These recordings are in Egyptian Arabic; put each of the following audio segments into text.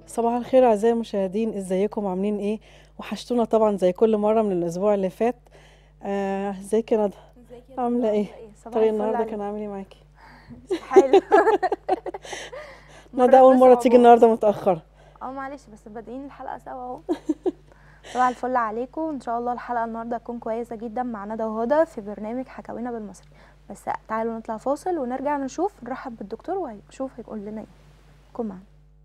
صباح الخير أعزائي المشاهدين ازيكم عاملين ايه وحشتونا طبعا زي كل مرة من الأسبوع اللي فات آه، ازيك يا ندى ازيك يا عاملة دكتورة؟ ايه؟ صباح طريق الفل النهاردة عليك. كان عامل ايه معاكي حلو ندى أول مرة بس تيجي هو- النهاردة متأخرة اه معلش بس بادئين الحلقه سوا اهو صباح الفل عليكم ان شاء الله الحلقه النهارده تكون كويسه جدا مع ندى وهدى في برنامج حكاوينا بالمصري بس تعالوا نطلع فاصل ونرجع نشوف نرحب بالدكتور ونشوف هيقول لنا ايه كون معانا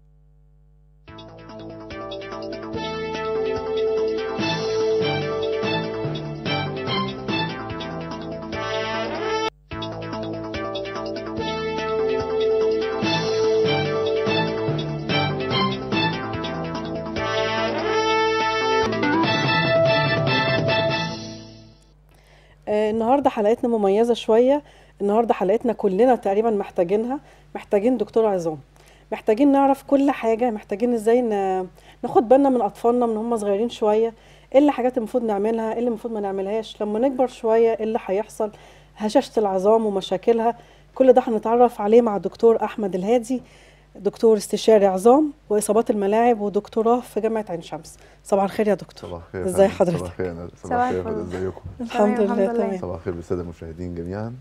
آه، النهاردة حلقتنا مميزة شوية النهاردة حلقتنا كلنا تقريبا محتاجينها محتاجين دكتور عظام محتاجين نعرف كل حاجة محتاجين ازاي ن- ناخد بالنا من أطفالنا من هم صغيرين شوية ايه الحاجات المفروض نعملها ايه اللي المفروض ما نعملهاش لما نكبر شوية ايه اللي هيحصل هشاشة العظام ومشاكلها كل ده هنتعرف عليه مع دكتور أحمد الهادي دكتور استشاري عظام وإصابات الملاعب ودكتوراه في جامعة عين شمس صباح الخير يا دكتور صباح الخير يا ازاي فندم. حضرتك؟ صباح الخير يا ندى. صباح صباح الخير الفل. ازيكم الحمد تمام، لله الحمد لله. تمام صباح الخير بالساده المشاهدين جميعا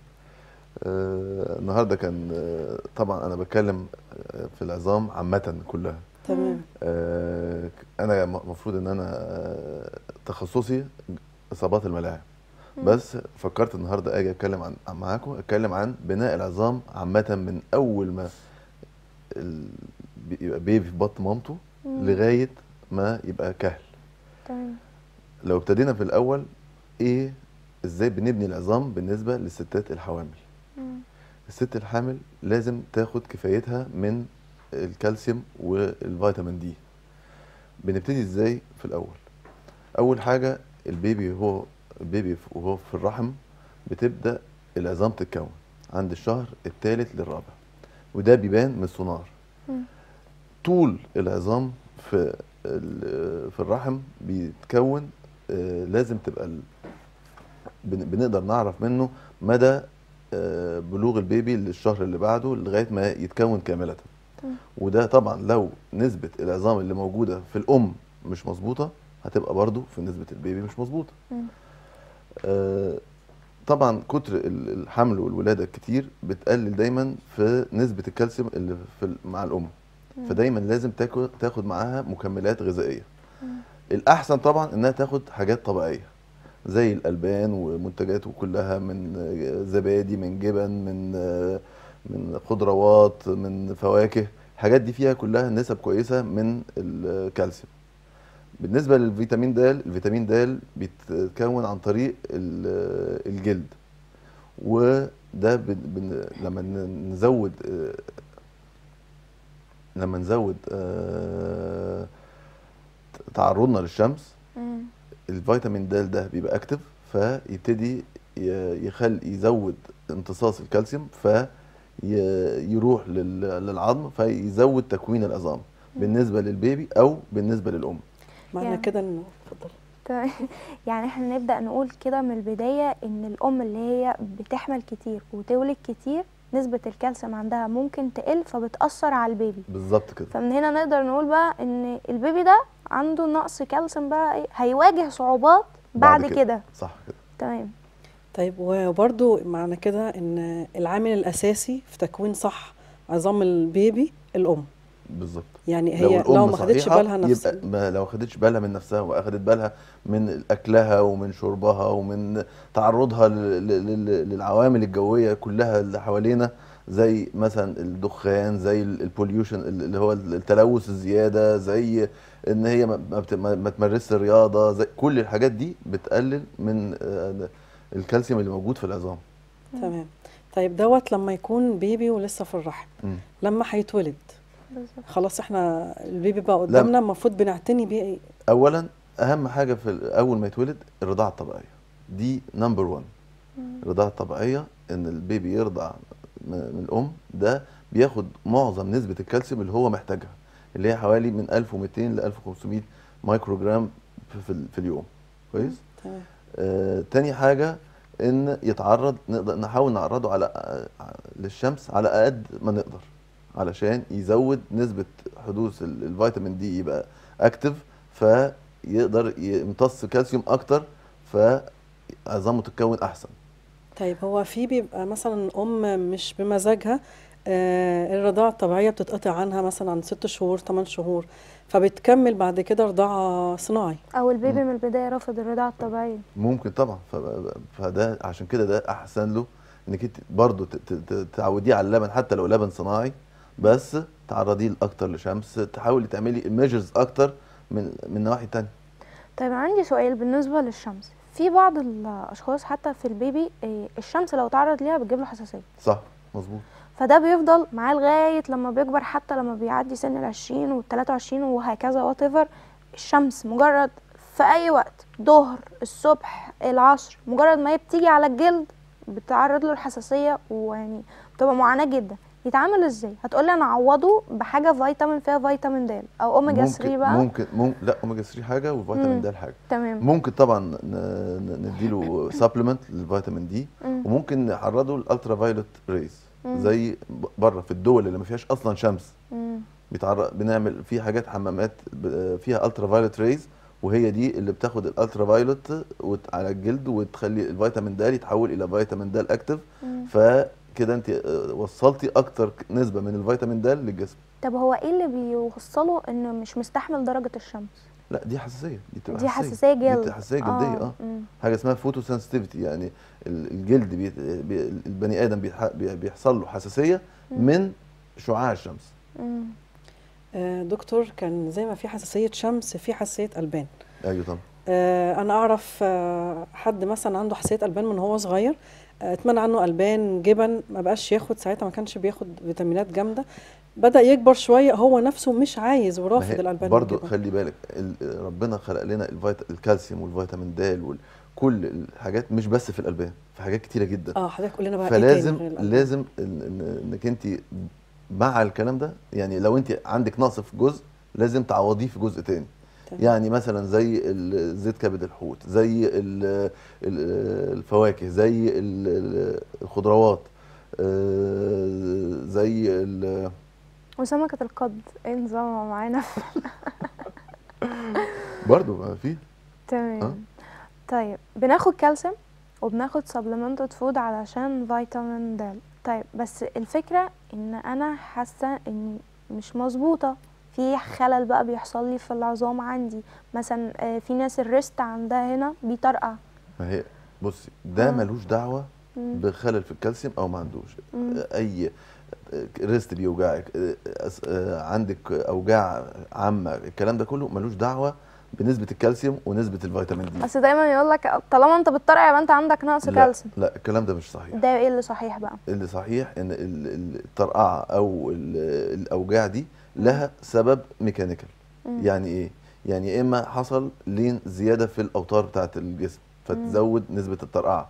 آه النهارده كان آه طبعا انا بتكلم آه، في العظام عامه كلها تمام آه انا المفروض ان انا آه تخصصي اصابات الملاعب بس فكرت النهارده اجي اتكلم عن عن- معاكم اتكلم عن بناء العظام عامه من اول ما ال- بيبقى بيبي في بطن مامته مم. لغايه ما يبقى كهل تمام لو ابتدينا في الاول ايه ازاي بنبني العظام بالنسبه للستات الحوامل مم. الست الحامل لازم تاخد كفايتها من الكالسيوم والفيتامين دي بنبتدي ازاي في الاول اول حاجه البيبي هو البيبي ف- وهو في الرحم بتبدا العظام تتكون عند الشهر الثالث للرابع وده بيبان من السونار مم. طول العظام في ال- في الرحم بيتكون آه، لازم تبقى ال- بن- بنقدر نعرف منه مدى آه، بلوغ البيبي للشهر اللي بعده لغايه ما يتكون كامله مم. وده طبعا لو نسبه العظام اللي موجوده في الام مش مظبوطه هتبقى برضو في نسبه البيبي مش مظبوطه مم. آه، طبعا كتر ال- الحمل والولاده الكتير بتقلل دايما في نسبه الكالسيوم اللي في ال- مع الام فدايما لازم تاكل تاخد معاها مكملات غذائيه الاحسن طبعا انها تاخد حاجات طبيعيه زي الالبان ومنتجاته كلها من آه، زبادي من جبن من آه، من خضروات من فواكه الحاجات دي فيها كلها نسب كويسه من الكالسيوم بالنسبه للفيتامين د الفيتامين د بيتكون عن طريق ال- الجلد وده بن بن لما ن- نزود آه، لما نزود آه، تعرضنا للشمس مم. الفيتامين د ده بيبقى اكتف فيبتدي ي- يخل يزود امتصاص الكالسيوم فيروح للعظم فيزود تكوين العظام بالنسبه للبيبي او بالنسبه للام معنى يعني- كده انه اتفضل تمام. يعني احنا نبدأ نقول كده من البداية ان الام اللي هي بتحمل كتير وتولد كتير نسبة الكالسيوم عندها ممكن تقل فبتأثر على البيبي بالظبط كده فمن هنا نقدر نقول بقى ان البيبي ده عنده نقص كالسيوم بقى إيه؟ هيواجه صعوبات بعد, بعد كده. كده. صح كده تمام طيب وبرضو معنى كده ان العامل الاساسي في تكوين صح عظام البيبي الام بالظبط يعني هي الأم لو ما خدتش صحيحة بالها نفسها يبقى ما لو خدتش بالها من نفسها واخدت بالها من اكلها ومن شربها ومن تعرضها لل- لل- للعوامل الجويه كلها اللي حوالينا زي مثلا الدخان زي البوليوشن اللي هو التلوث الزياده زي ان هي ما ما بت- ما- ما تمارسش الرياضه زي كل الحاجات دي بتقلل من آه، الكالسيوم اللي موجود في العظام تمام طيب دوت لما يكون بيبي ولسه في الرحم مم. لما هيتولد بالظبط خلاص احنا البيبي بقى قدامنا المفروض بنعتني بيه ايه اولا اهم حاجه في ال- اول ما يتولد الرضاعه الطبيعيه دي نمبر 1 الرضاعه الطبيعيه ان البيبي يرضع م- من الام ده بياخد معظم نسبه الكالسيوم اللي هو محتاجها اللي هي حوالي من 1200 ل 1500 مايكرو جرام في, في, ال- في اليوم كويس تمام آه تاني حاجه ان يتعرض نقدر نحاول نعرضه على آه، للشمس على قد ما نقدر علشان يزود نسبه حدوث ال- الفيتامين دي يبقى اكتف فيقدر يمتص كالسيوم اكتر فعظامه تتكون احسن طيب هو في بيبقى مثلا ام مش بمزاجها آه الرضاعة الطبيعية بتتقطع عنها مثلا عن ست شهور 8 شهور فبتكمل بعد كده رضاعة صناعي او البيبي من البدايه رافض الرضاعه الطبيعيه ممكن طبعا ف- فده عشان كده ده احسن له انك انت برضه ت- ت- ت- تعوديه على اللبن حتى لو لبن صناعي بس تعرضيه اكتر لشمس تحاولي تعملي ميجرز اكتر من من نواحي تانية طيب عندي سؤال بالنسبه للشمس في بعض الاشخاص حتى في البيبي إيه، الشمس لو تعرض ليها بتجيب له حساسيه صح مظبوط فده بيفضل معاه لغايه لما بيكبر حتى لما بيعدي سن العشرين والتلاتة وعشرين وهكذا وات الشمس مجرد في اي وقت ظهر الصبح العصر مجرد ما هي بتيجي على الجلد بتعرض له الحساسيه ويعني بتبقى معاناه جدا يتعامل ازاي هتقولي انا اعوضه بحاجه فيتامين فيها فيتامين د او اوميجا 3 ممكن بقى ممكن, ممكن لا اوميجا 3 حاجه مم. وفيتامين د حاجه تمام ممكن طبعا ن- ن- نديله سبلمنت للفيتامين دي مم. وممكن نعرضه للالترا فايلوت ريز مم. زي ب- بره في الدول اللي ما فيهاش اصلا شمس مم. بيتعرض بنعمل في حاجات حمامات ب- فيها الترا فايلوت ريز وهي دي اللي بتاخد الالترا فايلوت وت- على الجلد وتخلي الفيتامين د يتحول الى فيتامين د اكتف مم. فكده انت آه، وصلتي اكتر نسبه من الفيتامين د للجسم طب هو ايه اللي بيوصله انه مش مستحمل درجه الشمس لا دي حساسيه دي بتبقى دي حساسيه جلد دي حساسيه جلديه اه, مم. حاجه اسمها فوتو سنسيتيفيتي يعني ال- الجلد بي بي البني ادم بيتح- بي- بيحصل له حساسيه مم. من شعاع الشمس مم. آه دكتور كان زي ما في حساسية شمس في حساسية ألبان ايوه طبعا آه انا اعرف آه حد مثلا عنده حساسيه البان من هو صغير آه اتمنع عنه البان جبن ما بقاش ياخد ساعتها ما كانش بياخد فيتامينات جامده بدا يكبر شويه هو نفسه مش عايز ما ورافض هي الالبان برضو والجبن. خلي بالك ال- ربنا خلق لنا الفيت... الكالسيوم والفيتامين د وكل الحاجات مش بس في الالبان في حاجات كتيره جدا اه حضرتك قول لنا بقى ايه تاني فلازم غير الألبان؟ لازم إن- إن- انك انت مع الكلام ده يعني لو انت عندك نقص في جزء لازم تعوضيه في جزء تاني تمام. يعني مثلا زي ال- زيت كبد الحوت زي ال- ال- الفواكه زي ال- ال- الخضروات آه، زي ال- وسمكه القد ايه نظامها معانا برضو ما في آه. تمام طيب بناخد كالسيوم وبناخد سبلمنتد فود علشان فيتامين د طيب بس الفكرة ان انا حاسة اني مش مظبوطة في خلل بقى بيحصل لي في العظام عندي مثلا آه، في ناس الريست عندها هنا بيطرقع ما هي بصي ده آه. ملوش دعوه مم. بخلل في الكالسيوم او ما عندوش مم. اي ريست بيوجعك أس- آه، عندك اوجاع عامه الكلام ده كله ملوش دعوه بنسبه الكالسيوم ونسبه الفيتامين دي بس دايما يقول لك طالما انت بتطرقع يبقى انت عندك نقص لا كالسيوم لا الكلام ده مش صحيح ده ايه اللي صحيح بقى اللي صحيح ان ال- ال- الطرقعه او ال- الاوجاع دي لها سبب ميكانيكال مم. يعني ايه يعني يا اما حصل لين زياده في الاوتار بتاعه الجسم فتزود نسبه الطرقعه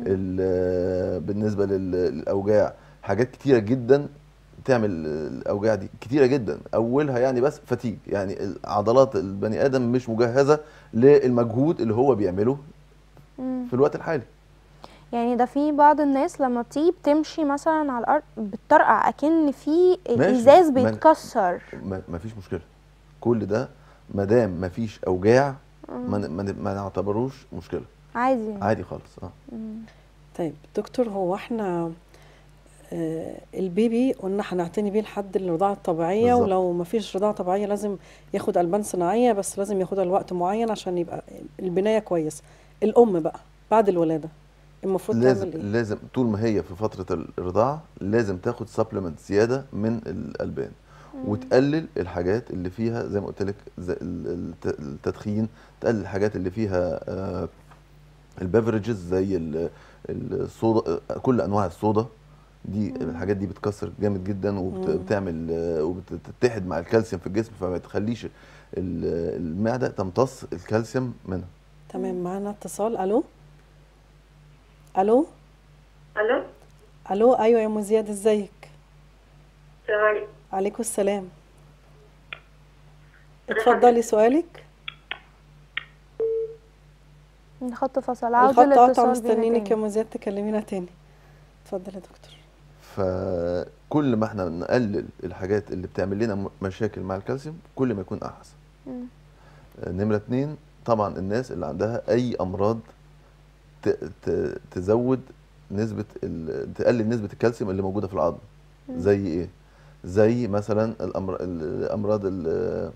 ال- بالنسبه لل- للاوجاع حاجات كتيره جدا تعمل الاوجاع دي كتيره جدا اولها يعني بس فتيج يعني عضلات البني ادم مش مجهزه للمجهود اللي هو بيعمله مم. في الوقت الحالي يعني ده في بعض الناس لما بتيجي بتمشي مثلا على الارض بتطرقع اكن في ماشي. ازاز ما- بيتكسر ما ما فيش مشكله كل ده ما دام ما فيش اوجاع ما ن- ما ن- ما نعتبروش مشكله عادي يعني. عادي خالص اه مم. طيب دكتور هو احنا آه البيبي قلنا هنعتني بيه لحد الرضاعة الطبيعية بالظبط. ولو ما فيش رضاعة طبيعية لازم ياخد ألبان صناعية بس لازم ياخدها لوقت معين عشان يبقى البناية كويسة الأم بقى بعد الولادة المفروض لازم تعمل ايه؟ لازم طول ما هي في فتره الرضاعه لازم تاخد سبلمنت زياده من الالبان وتقلل الحاجات اللي فيها زي ما قلت لك زي ال- الت- التدخين تقلل الحاجات اللي فيها البeverages زي ال- الصودا آه، كل انواع الصودا دي الحاجات دي بتكسر جامد جدا مم. وبتعمل وبتتحد مع الكالسيوم في الجسم فما تخليش ال- المعده تمتص الكالسيوم منها تمام معانا اتصال ألو ألو الو ألو أيوة يا أم زياد ازيك؟ السلام عليكم عليكم السلام اتفضلي سؤالك الخط فصل عاوز الخط قطع الاتصال بينا مستنينك يا تاني أم زياد تكلمينا تاني اتفضلي يا دكتور فكل ما احنا نقلل الحاجات اللي بتعمل لنا م- مشاكل مع الكالسيوم كل ما يكون احسن مم. آه، نمرة اتنين طبعا الناس اللي عندها اي امراض ت- ت- تزود نسبة ال- تقلل نسبة الكالسيوم اللي موجودة في العظم مم. زي ايه زي مثلا الأمر... الامراض ال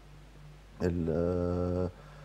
ال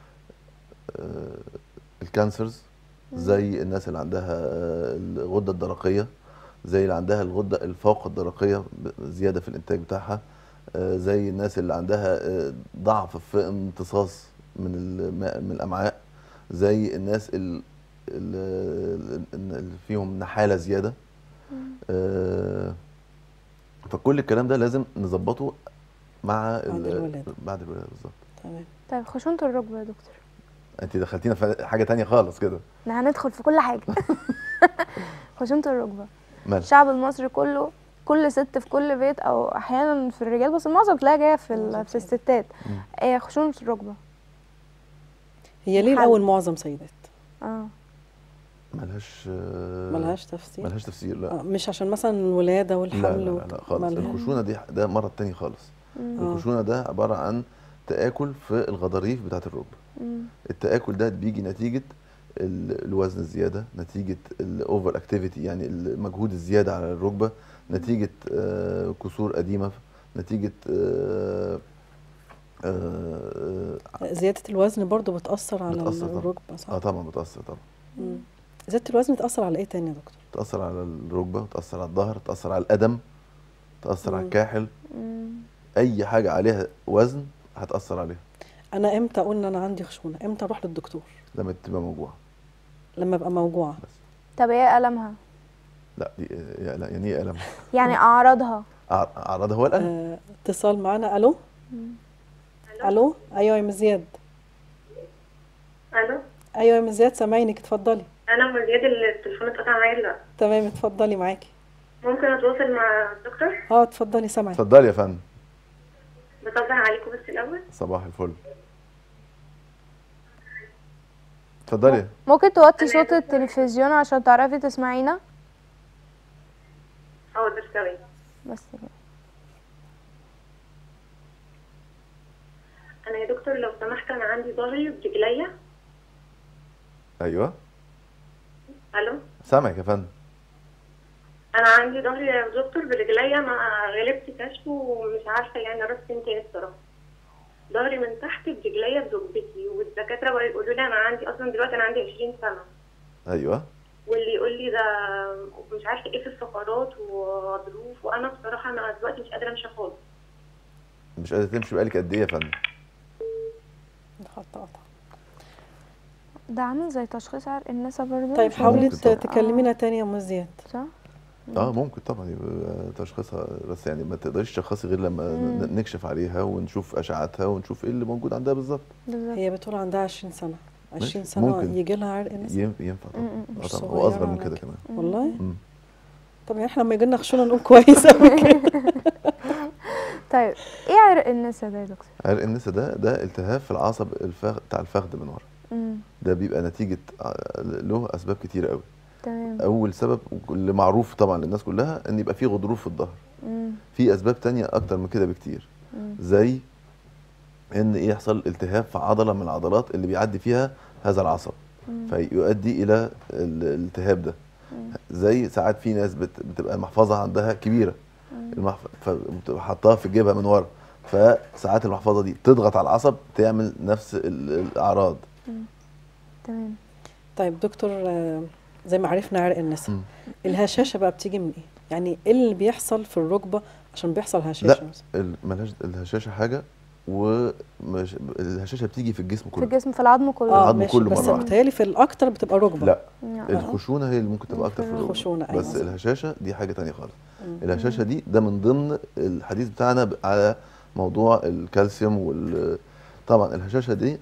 الكانسرز زي الناس اللي عندها الغده الدرقيه زي اللي عندها الغده الفوق الدرقيه ب- زياده في الانتاج بتاعها آه، زي الناس اللي عندها آه، ضعف في امتصاص من الماء من الامعاء زي الناس ال- ال- اللي فيهم نحاله زياده آه، فكل الكلام ده لازم نظبطه مع بعد ال- الولادة. بعد الولاده بالظبط تمام طيب خشونة الركبة يا دكتور انت دخلتينا في حاجه تانية خالص كده احنا هندخل في كل حاجة خشونة الركبة مال الشعب المصري كله كل ست في كل بيت او احيانا في الرجال بس المعظم تلاقيها جايه في ال- في الستات مم. آه خشونه الركبه هي ليه حل. الاول معظم سيدات اه ملهاش آه، ملهاش تفسير ملهاش تفسير لا آه، مش عشان مثلا الولاده لا والحمل لا, لا, وك- لا خالص ملهاش. الخشونه دي ده مرض تاني خالص مم. آه. الخشونه ده عباره عن تاكل في الغضاريف بتاعه الركبه مم. التاكل ده بيجي نتيجه ال- الوزن الزياده نتيجه الاوفر اكتيفيتي يعني المجهود الزياده على الركبه نتيجه آه، كسور قديمه نتيجه آه، آه، زياده الوزن برضو بتاثر على بتأثر طبعا. الركبه صح اه طبعا بتاثر طبعا مم. زياده الوزن بتاثر على ايه تاني يا دكتور تاثر على الركبه تاثر على الظهر تاثر على القدم تاثر على مم. الكاحل مم. اي حاجه عليها وزن هتاثر عليها انا امتى اقول ان انا عندي خشونه امتى اروح للدكتور لما تبقى موجوعه لما ابقى موجوعه طب ايه المها لا دي يا- لا يعني ايه الم يعني اعراضها أع- اعراضها هو الالم آه اتصال معانا الو مم. الو ايوه يا ام زياد الو ايوه يا ام زياد سامعينك اتفضلي انا ام زياد التليفون اتقطع معايا دلوقتي تمام اتفضلي معاكي ممكن اتواصل مع الدكتور اه اتفضلي سامعك اتفضلي يا فندم بصبح عليكم بس الاول صباح الفل اتفضلي ممكن توطي صوت التلفزيون عشان تعرفي تسمعينا حاضر ثواني بس كده. انا يا دكتور لو سمحت انا عندي ظهري برجليا ايوه الو سامعك يا فندم انا عندي ظهري يا دكتور برجليا ما غلبت كشف ومش عارفه يعني راسي انت ايه الصراحه ظهري من تحت برجليا بركبتي والدكاتره بقوا يقولوا لي انا عندي اصلا دلوقتي انا عندي 20 سنه ايوه واللي يقول لي ده مش عارفه ايه في الفقرات وظروف وانا بصراحه انا دلوقتي مش قادره امشي خالص مش قادره تمشي بقالك قد ايه يا فندم خط قطع ده عامل زي تشخيص عرق النسا برضه طيب مش حاولي ممكن ت- طبعا. تكلمينا تاني يا ام زياد صح اه ممكن طبعا يبقى تشخيصها بس يعني ما تقدريش تشخصي غير لما ن- نكشف عليها ونشوف اشعاعاتها ونشوف ايه اللي موجود عندها بالظبط بالظبط هي بتقول عندها 20 سنه 20 ماشي، سنه ممكن. يجي لها عرق نسا ين- ينفع طبعا م- م- اه مش طبعا صغيرة واصغر من على كده كده. كمان والله مم. طب احنا لما يجي لنا خشونه نقول كويس أوي كده. طيب ايه عرق النسا ده يا دكتور عرق النسا ده ده التهاب في العصب الفخ... بتاع الفخذ من ورا مم. ده بيبقى نتيجه ع- له اسباب كتيره قوي تمام اول سبب اللي معروف طبعا للناس كلها ان يبقى في غضروف في الظهر مم. في اسباب تانية اكتر من كده بكتير مم. زي ان إيه يحصل التهاب في عضله من العضلات اللي بيعدي فيها هذا العصب مم. فيؤدي الى ال- الالتهاب ده مم. زي ساعات في ناس بت- بتبقى المحفظه عندها كبيره المحف... فبتبقى حطها في جيبها من ورا فساعات المحفظه دي تضغط على العصب تعمل نفس ال- الاعراض تمام طيب دكتور آه، زي ما عرفنا عرق النسا مم. الهشاشه بقى بتيجي من ايه يعني ايه اللي بيحصل في الركبه عشان بيحصل هشاشه لا مثلا؟ ال- ملهاش الهشاشه حاجه ومش الهشاشه بتيجي في الجسم في كله الجسم في العظم كله اه العظم ماشي كله بس مرة واحدة. بتهيألي في الاكتر بتبقى ركبه لا يعني الخشونه هي اللي ممكن تبقى اكتر في الركبه الخشونة، أيوة بس صح. الهشاشه دي حاجه تانية خالص الهشاشه دي ده من ضمن الحديث بتاعنا ب- على موضوع الكالسيوم وال طبعا الهشاشه دي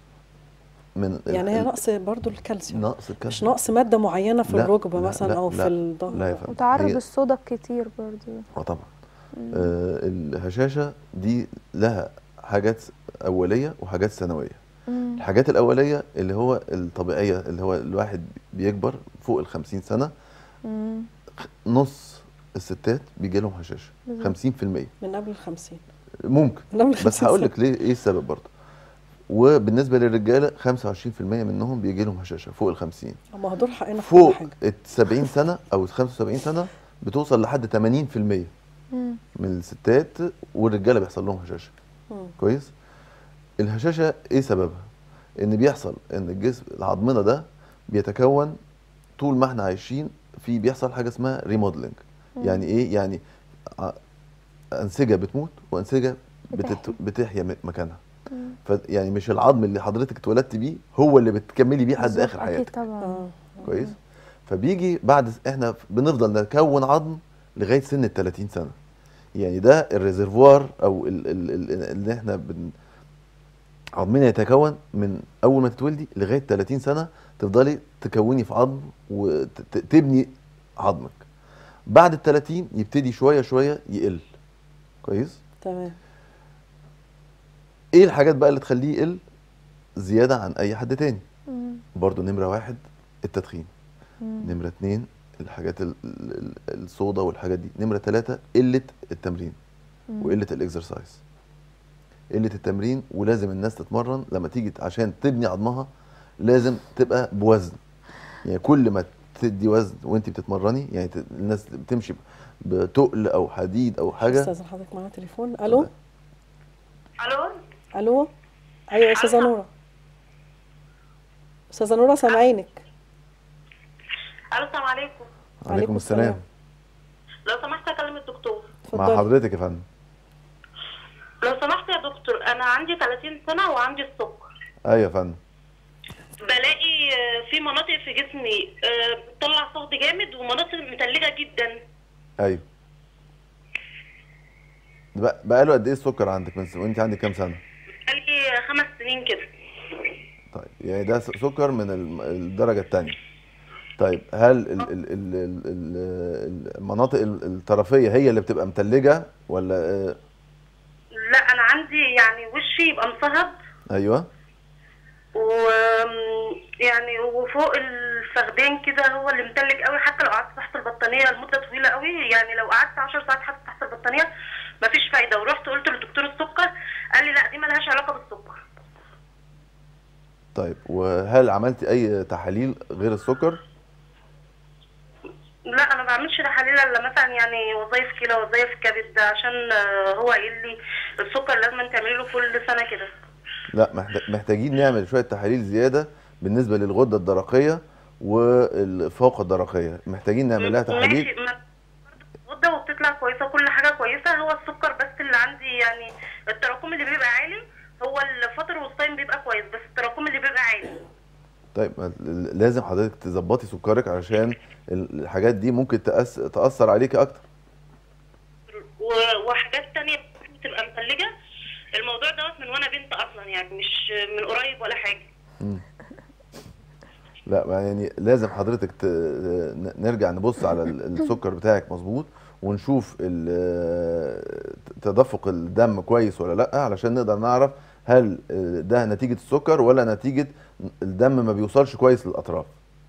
من ال- يعني هي ال- نقص برضو الكالسيوم نقص مش الكالسيوم نقص ماده معينه في لا، الركبه لا، مثلا لا، او لا، في الظهر لا يا فندم وتعرض هي- الصودا كتير برضه اه طبعا آه الهشاشه دي لها حاجات اوليه وحاجات ثانويه مم. الحاجات الاوليه اللي هو الطبيعيه اللي هو الواحد بيكبر فوق ال 50 سنه مم. نص الستات بيجي لهم هشاشه 50% من قبل الخمسين ممكن من قبل بس الخمسين هقول سنة. لك ليه ايه السبب برضه وبالنسبه للرجاله 25% منهم بيجي لهم هشاشه فوق ال 50 ما هو دول حقنا في كل فوق حاجة ال 70 سنه او ال 75 سنه بتوصل لحد 80% مم. من الستات والرجاله بيحصل لهم هشاشه مم. كويس الهشاشه ايه سببها ان بيحصل ان الجسم عظمنا ده بيتكون طول ما احنا عايشين في بيحصل حاجه اسمها ريموديلنج يعني ايه يعني ع- انسجه بتموت وانسجه بتت... بتحيا. بتحيا م- مكانها مم. ف يعني مش العظم اللي حضرتك اتولدت بيه هو اللي بتكملي بيه لحد بالظبط، اخر اكيد حياتك طبعا اه كويس فبيجي بعد احنا بنفضل نكون عظم لغايه سن ال 30 سنه يعني ده الريزرفوار او ال- ال- ال- اللي احنا بن عظمنا يتكون من اول ما تتولدي لغايه 30 سنه تفضلي تكوني في عظم وتبني عظمك بعد ال 30 يبتدي شويه شويه يقل كويس تمام ايه الحاجات بقى اللي تخليه يقل زياده عن اي حد تاني مم. برضو نمره واحد التدخين مم. نمرة اتنين الحاجات ال- ال- ال- الصودا والحاجات دي نمرة تلاتة قلة التمرين مم. وقلة الاكسرسايز قلة التمرين ولازم الناس تتمرن لما تيجي عشان تبني عظمها لازم تبقى بوزن يعني كل ما تدي وزن وانت بتتمرني يعني ت- الناس بتمشي بتقل او حديد او حاجه استاذن حضرتك معانا تليفون الو الو الو ايوه يا استاذه ألو. نوره استاذه نوره سامعينك الو السلام عليكم عليكم السلام لو سمحت اكلم الدكتور مع اتفضلي حضرتك يا فندم لو سمحت يا دكتور انا عندي 30 سنه وعندي السكر ايوه يا فندم بلاقي آه، في مناطق في جسمي آه، بتطلع صوت جامد ومناطق متلجه جدا ايوه بقى بقاله قد ايه السكر عندك من س- وانت عندك كام سنه بقالي خمس سنين كده طيب يعني ده س- سكر من الم- الدرجة الثانية طيب هل ال ال ال ال ال المناطق ال- الطرفية هي اللي بتبقى متلجة ولا آه، لا انا عندي يعني وشي يبقى مصهد ايوه و يعني وفوق الفخدين كده هو اللي متلج قوي حتى لو قعدت تحت البطانيه لمده طويله قوي يعني لو قعدت 10 ساعات حتى تحت البطانيه مفيش فايده ورحت قلت لدكتور السكر قال لي لا دي ملهاش علاقه بالسكر طيب وهل عملتي اي تحاليل غير السكر لا انا ما بعملش تحاليل الا مثلا يعني وظايف كلى وظايف كبد عشان آه، هو قايل لي السكر لازم تعملي له كل سنه كده لا محت- محتاجين نعمل شوية تحاليل زيادة بالنسبة للغدة الدرقية والفوق الدرقية محتاجين نعمل لها ماشي تحاليل ما- غده وبتطلع كويسه كل حاجه كويسه هو السكر بس اللي عندي يعني التراكم اللي بيبقى عالي هو الفطر والصايم بيبقى كويس بس التراكم اللي بيبقى عالي طيب ما- لازم حضرتك تظبطي سكرك علشان ال- الحاجات دي ممكن تأس... تأثر عليكي اكتر و- وحاجات تانية بتبقى متلجة الموضوع دوت من وانا بنت اصلا يعني مش من قريب ولا حاجة لا ما يعني لازم حضرتك ت... ن- نرجع نبص على ال- السكر بتاعك مظبوط ونشوف ال- تدفق الدم كويس ولا لا علشان نقدر نعرف هل ده نتيجة السكر ولا نتيجة الدم ما بيوصلش كويس للأطراف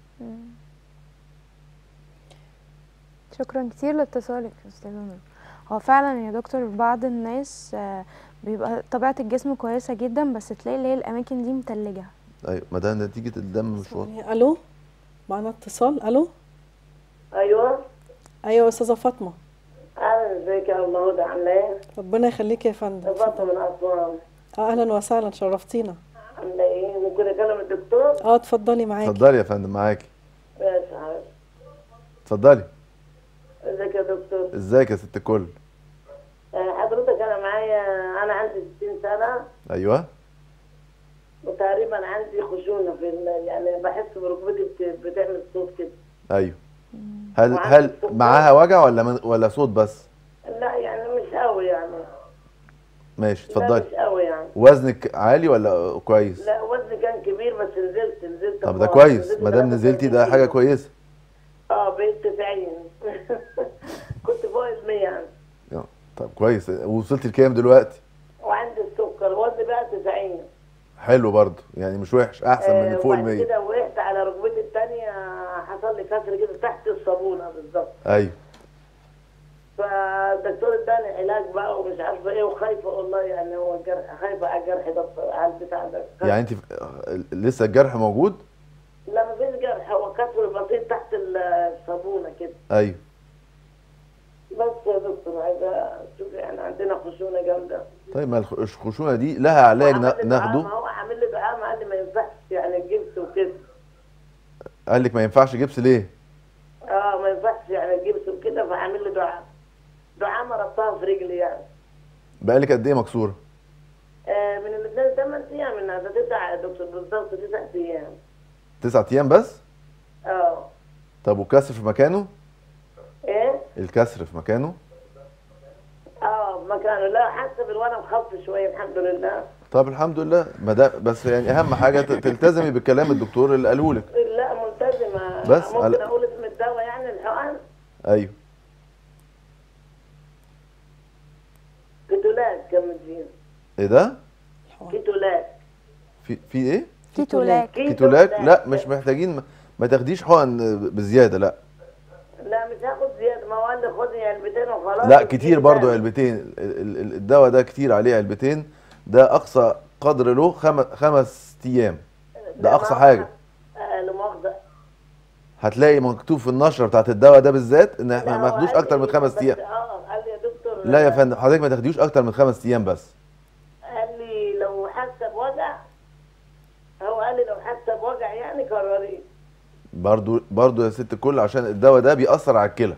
شكرا كتير لاتصالك يا استاذه نور هو فعلا يا دكتور بعض الناس آه، بيبقى طبيعه الجسم كويسه جدا بس تلاقي اللي هي الاماكن دي متلجه ايوه ما ده نتيجة الدم مش واضح ثواني. الو معانا اتصال الو ايوه ايوه يا استاذه فاطمه اهلا ازيك يا ام هدى عامله ايه؟ ربنا يخليك يا فندم فاطمه من اسوان اهلا وسهلا شرفتينا عامله ايه؟ ممكن اكلم الدكتور؟ اه اتفضلي معاكي اتفضلي يا فندم معاكي ماشي حبيبي اتفضلي ازيك يا دكتور؟ ازيك يا ست الكل آه، حضرتك انا معايا انا عندي 60 سنه ايوه وتقريبا عندي خشونه في ال- يعني بحس بركبتي بت- بتعمل صوت كده ايوه هل وعندي هل السكر. معاها وجع ولا من ولا صوت بس لا يعني مش قوي يعني ماشي لا اتفضلي مش قوي يعني وزنك عالي ولا كويس لا وزني كان كبير بس نزلت نزلت طب ده خالص. كويس نزلت ما دام 33 نزلتي ده حاجه كيلو. كويسه اه بقيت 90 كنت فوق ال 100 يعني يلا، طب كويس وصلتي لكام دلوقتي وعندي السكر وزني بقى 90 حلو برضو يعني مش وحش احسن من آه، فوق وبعد المية كده وقعت على ركبتي الثانيه حصل لي كسر كده تحت الصابونه بالظبط ايوه فالدكتور اداني علاج بقى ومش عارفه ايه وخايفه والله يعني هو الجرح خايفه على الجرح ده على البتاع ده يعني انت لسه الجرح موجود لا ما فيش جرح هو كسر بسيط تحت الصابونه كده ايوه بس يا دكتور عايزه شوف يعني عندنا خشونه جامده طيب ما الخ- الخشونه دي لها علاج وعمل لي نا- دعاء، ناخده ما هو عامل لي دعاء ما قال لي ما ينفعش يعني الجبس وكده قال لك ما ينفعش جبس ليه اه ما ينفعش يعني الجبس وكده فعامل لي دعاء دعاء مرضتها في رجلي يعني بقالك قد ايه مكسوره آه من الاثنين ثمان ايام من هذا تسع يا دكتور بالظبط تسع ايام تسعة ايام بس اه طب والكسر في مكانه ايه الكسر في مكانه اه مكانه لا حاسه بالورم خف شويه الحمد لله طب الحمد لله ما ده بس يعني اهم حاجه ت- تلتزمي بالكلام الدكتور اللي قاله لك لا ملتزمه بس ممكن على- اقول اسم الدواء يعني الحقن ايوه كيتولات كمدين ايه ده كيتولات في في ايه كيتولاك كيتولاك لا مش محتاجين ما- ما تاخديش حقن بزياده لا لا مش هاخد زياده ما هو قال لي خدي علبتين وخلاص لا كتير وتجيبي برضو تاني. علبتين ال- ال- ال- الدواء ده كتير عليه علبتين ده اقصى قدر له خم- خمس ايام ده لا، اقصى ما- حاجه آه لا مؤاخذه هتلاقي مكتوب في النشره بتاعت الدواء ده بالذات ان لا، احنا هو ما ناخدوش قال اكتر لي من خمس بس- ايام اه قال لي يا دكتور لا يا فندم حضرتك ما تاخديوش اكتر من خمس ايام بس قال لي لو حاسه بوجع هو قال لي لو حاسه بوجع يعني قرري برضو برضو يا ست الكل عشان الدواء ده بيأثر على الكلى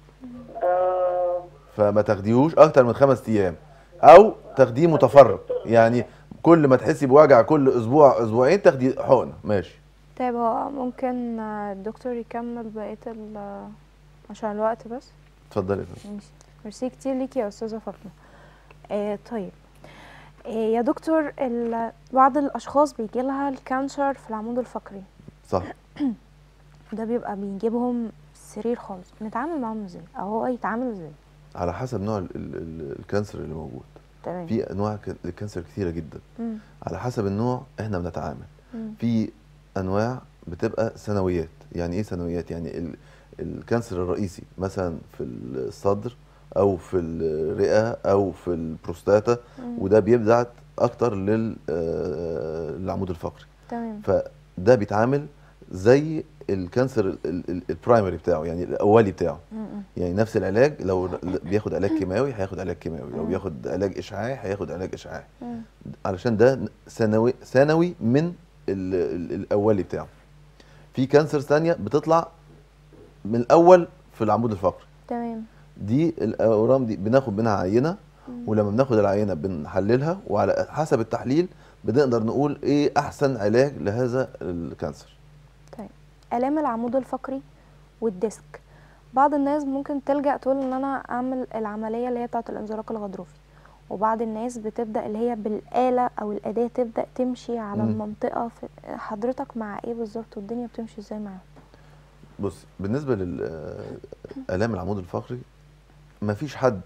آه فما تاخديهوش اكتر من خمس ايام او تاخديه متفرق يعني كل ما تحسي بوجع كل اسبوع اسبوعين تاخدي حقنه ماشي طيب هو ممكن آه، الدكتور يكمل بقية ال عشان الوقت بس اتفضلي يا فندم. ماشي ميرسي كتير ليكي يا استاذه فاطمه آه طيب آه يا دكتور ال- بعض الاشخاص بيجي لها الكانسر في العمود الفقري صح ده بيبقى بيجيبهم سرير خالص بنتعامل معاهم ازاي او هو يتعامل ازاي على حسب نوع ال ال ال الكانسر اللي موجود تمام في انواع ك- الكانسر كتيره جدا مم. على حسب النوع احنا بنتعامل مم. في انواع بتبقى سنويات يعني ايه سنويات يعني ال الكانسر الرئيسي مثلا في الصدر او في الرئه او في البروستاتا مم. وده بيبعت اكتر لل آه، للعمود الفقري تمام فده بيتعامل زي الكانسر ال- ال- ال- البرايمري بتاعه يعني الاولي بتاعه مم. مم. يعني نفس العلاج لو بياخد علاج كيماوي هياخد علاج كيماوي لو مم. بياخد علاج اشعاعي هياخد علاج اشعاعي مم. علشان ده ثانوي ثانوي من ال ال الاولي بتاعه في كانسر ثانيه بتطلع من الاول في العمود الفقري تمام دي الاورام دي بناخد منها عينه ولما بناخد العينه بنحللها وعلى حسب التحليل بنقدر نقول ايه احسن علاج لهذا الكانسر طيب آلام العمود الفقري والديسك بعض الناس ممكن تلجأ تقول ان انا اعمل العملية اللي هي بتاعة الانزلاق الغضروفي وبعض الناس بتبدأ اللي هي بالآلة او الأداة تبدأ تمشي على مم. المنطقة في حضرتك مع ايه بالظبط والدنيا بتمشي ازاي معاهم بص بالنسبه للالام العمود الفقري ما فيش حد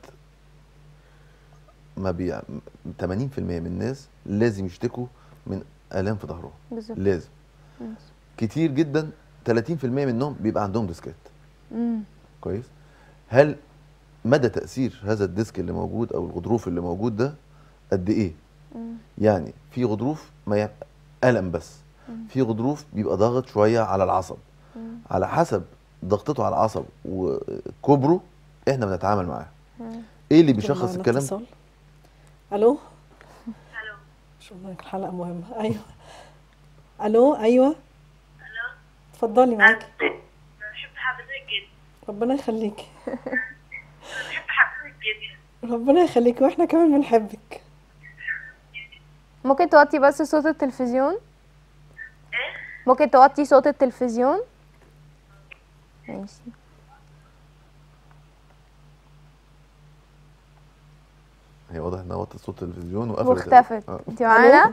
ما بي 80% من الناس لازم يشتكوا من الام في ظهرهم بالظبط لازم مم. كتير جدا 30% منهم بيبقى عندهم ديسكات مم. كويس هل مدى تاثير هذا الديسك اللي موجود او الغضروف اللي موجود ده قد ايه مم. يعني في غضروف ما ي... الم بس مم. في غضروف بيبقى ضاغط شويه على العصب مم. على حسب ضغطته على العصب وكبره احنا بنتعامل معاه مم. ايه اللي يلا بيشخص معنا الكلام اتصال. الو الو شو لك الحلقه مهمه ايوه الو ايوه الو اتفضلي معاكي بحب حضرتك جدا ربنا يخليكي بحب حضرتك جدا ربنا يخليكي واحنا كمان بنحبك ممكن توطي بس صوت التلفزيون ايه ممكن توطي صوت التلفزيون ماشي هي واضح انها وطت صوت التلفزيون وقفلت واختفت آه. انت معانا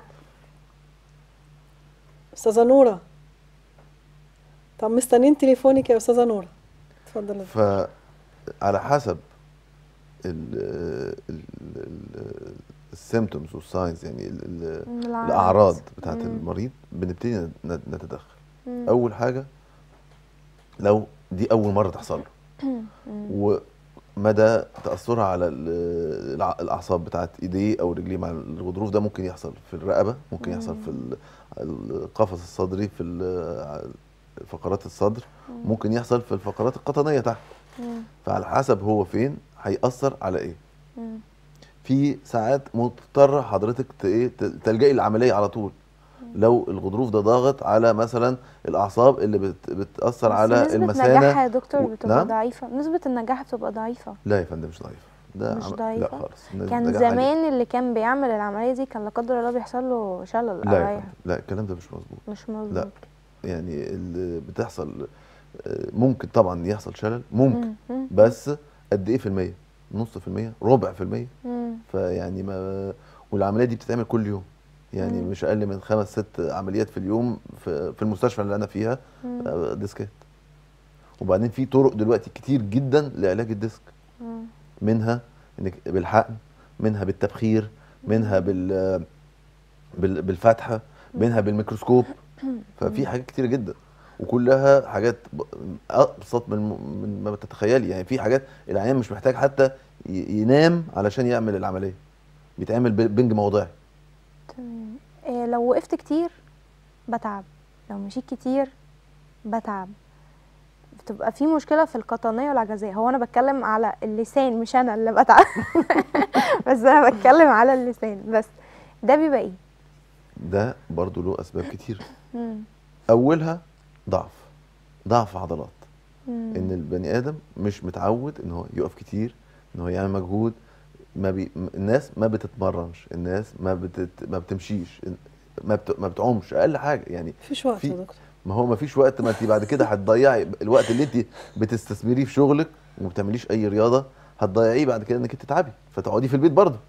استاذه نوره طب مستنيين تليفونك يا استاذه نوره اتفضلي فعلى حسب ال ال السيمتومز والساينز يعني ال ال العرض. الاعراض بتاعت مم. المريض بنبتدي ن- نتدخل مم. اول حاجه لو دي اول مره تحصل له مدى تاثرها على ال- الع- الاعصاب بتاعت ايديه او رجليه مع الغضروف ده ممكن يحصل في الرقبه ممكن يحصل في ال- القفص الصدري في ال- فقرات الصدر ممكن يحصل في الفقرات القطنيه تحت مم. فعلى حسب هو فين هيأثر على ايه مم. في ساعات مضطر حضرتك ت- ايه ت- تلجئي العمليه على طول لو الغضروف ده ضاغط على مثلا الاعصاب اللي بت بتاثر بس على نسبة المثانه نجاحها يا دكتور و- بتبقى نعم؟ ضعيفة نسبة النجاح بتبقى ضعيفة لا يا فندم مش ضعيف ده مش عم- ضعيفة؟ لا خالص نسبة كان نجاح عالية. زمان اللي كان بيعمل العملية دي كان لا قدر الله بيحصل له شلل لا يا قرايح فندم لا الكلام ده مش مظبوط مش مظبوط يعني اللي بتحصل آه، ممكن طبعا يحصل شلل ممكن مم. مم. بس قد ايه في المية نص في المية ربع في المية مم. فيعني ما والعمليه دي بتتعمل كل يوم يعني مم. مش اقل من خمس ست عمليات في اليوم في, في المستشفى اللي انا فيها مم. آه، ديسكات وبعدين في طرق دلوقتي كتير جدا لعلاج الديسك مم. منها انك بالحقن منها بالتبخير منها بال بال- بالفتحه منها بالميكروسكوب ففي حاجات كتيره جدا وكلها حاجات ب- ابسط من من ما تتخيلي يعني في حاجات العيان مش محتاج حتى ي- ينام علشان يعمل العمليه بيتعمل ب- بنج موضعي تمام إيه لو وقفت كتير بتعب لو مشيت كتير بتعب بتبقى في مشكلة في القطنية والعجزية هو أنا بتكلم على اللسان مش أنا اللي بتعب بس أنا بتكلم على اللسان بس ده بيبقى إيه؟ ده برضو له اسباب كتير مم. اولها ضعف ضعف عضلات مم. ان البني ادم مش متعود ان هو يقف كتير ان هو يعمل مجهود ما بي... م- الناس ما بتتمرنش الناس ما بتت... ما بتمشيش ما بت... ما بتعومش اقل حاجه يعني مفيش وقت في- يا دكتور ما هو ما فيش وقت ما انت بعد كده هتضيعي الوقت اللي انت بتستثمريه في شغلك وما بتعمليش اي رياضه هتضيعيه بعد كده انك تتعبي فتقعدي في البيت برضه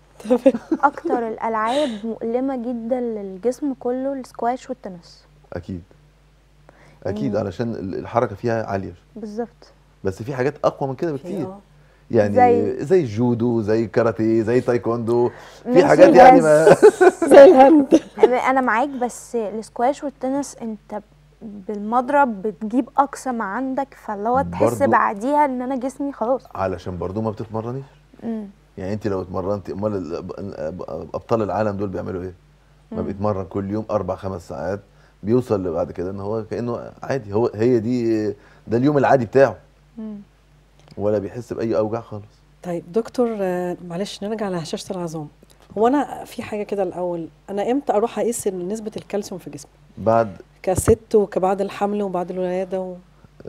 أكتر الألعاب مؤلمة جدا للجسم كله السكواش والتنس اكيد اكيد مم. علشان ال- الحركه فيها عاليه بالظبط بس في حاجات اقوى من كده في- بكتير آه. يعني زي- زي, زي الجودو زي الكاراتيه زي تايكوندو ماشي في حاجات يعني بس. ما زي الهند انا معاك بس السكواش والتنس انت بالمضرب بتجيب اقصى ما عندك فاللي هو تحس برضو- بعديها ان انا جسمي خلاص علشان برضو ما بتتمرنيش مم. يعني انت لو اتمرنتي امال ال- ال- ابطال العالم دول بيعملوا ايه؟ ما مم. بيتمرن كل يوم اربع خمس ساعات بيوصل بعد كده ان هو كانه عادي هو هي دي ده اليوم العادي بتاعه مم. ولا بيحس باي اوجاع خالص طيب دكتور آه، معلش نرجع لهشاشة العظام هو انا في حاجه كده الاول انا امتى اروح اقيس نسبه الكالسيوم في جسمي بعد كست وكبعد الحمل وبعد الولاده و...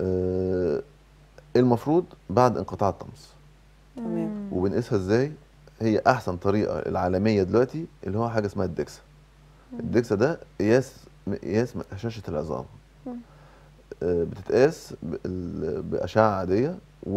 آه المفروض بعد انقطاع الطمس تمام. مم. وبنقيسها ازاي هي احسن طريقه العالميه دلوقتي اللي هو حاجه اسمها الدكسا الدكسا ده قياس قياس هشاشه العظام مم. آه، بتتقاس بال- باشعه عاديه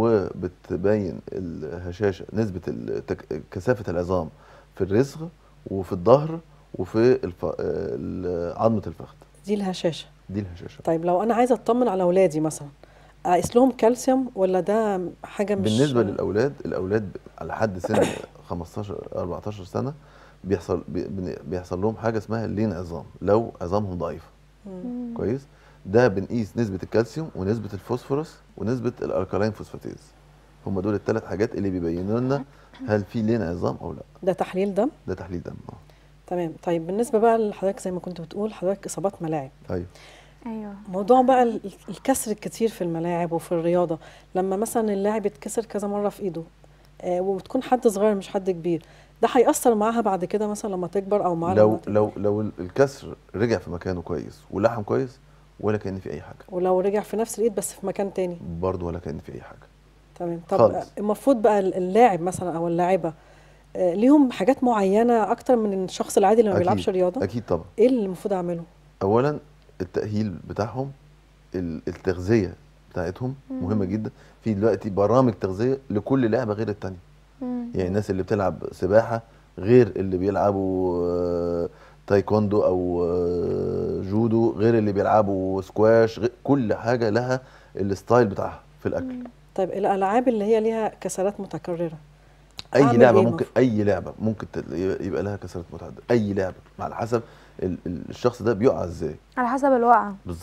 وبتبين الهشاشه نسبه التك- كثافه العظام في الرزق وفي الظهر وفي الف... آه، ال- عظمه الفخذ دي الهشاشه دي الهشاشه طيب لو انا عايزه اطمن على اولادي مثلا اقيس لهم كالسيوم ولا ده حاجه مش بالنسبه للاولاد الاولاد على حد سن 15 14 سنه بيحصل بي- بن- بيحصل لهم حاجه اسمها لين عظام لو عظامهم ضعيفه مم. كويس ده بنقيس نسبه الكالسيوم ونسبه الفوسفورس ونسبه الالكالين فوسفاتيز هم دول الثلاث حاجات اللي بيبينوا لنا هل في لين عظام او لا ده تحليل دم ده تحليل دم اه تمام طيب بالنسبه بقى لحضرتك زي ما كنت بتقول حضرتك اصابات ملاعب ايوه ايوه موضوع بقى ال- الكسر الكتير في الملاعب وفي الرياضه لما مثلا اللاعب يتكسر كذا مره في ايده آه وتكون حد صغير مش حد كبير ده هيأثر معاها بعد كده مثلا لما تكبر او معاها لما لو تكبر. لو لو الكسر رجع في مكانه كويس ولحم كويس ولا كان في اي حاجه ولو رجع في نفس الايد بس في مكان تاني برضه ولا كان في اي حاجه تمام طب خالص. المفروض بقى اللاعب مثلا او اللاعبه آه، ليهم حاجات معينه اكتر من الشخص العادي اللي ما أكيد. بيلعبش رياضه اكيد طبعا ايه اللي المفروض اعمله اولا التاهيل بتاعهم ال- التغذيه بتاعتهم مم. مهمه جدا في دلوقتي برامج تغذيه لكل لعبه غير التانية مم. يعني الناس اللي بتلعب سباحه غير اللي بيلعبوا آه، تايكوندو او آه، جودو غير اللي بيلعبوا سكواش غير كل حاجه لها الستايل بتاعها في الاكل طيب الالعاب اللي هي ليها كسرات متكرره اي أعمل لعبه إيه ممكن المفروض؟ اي لعبه ممكن تل- يبقى لها كسرات متعدده اي لعبه على حسب ال- ال- الشخص ده بيقع ازاي على حسب الوقعه بالظبط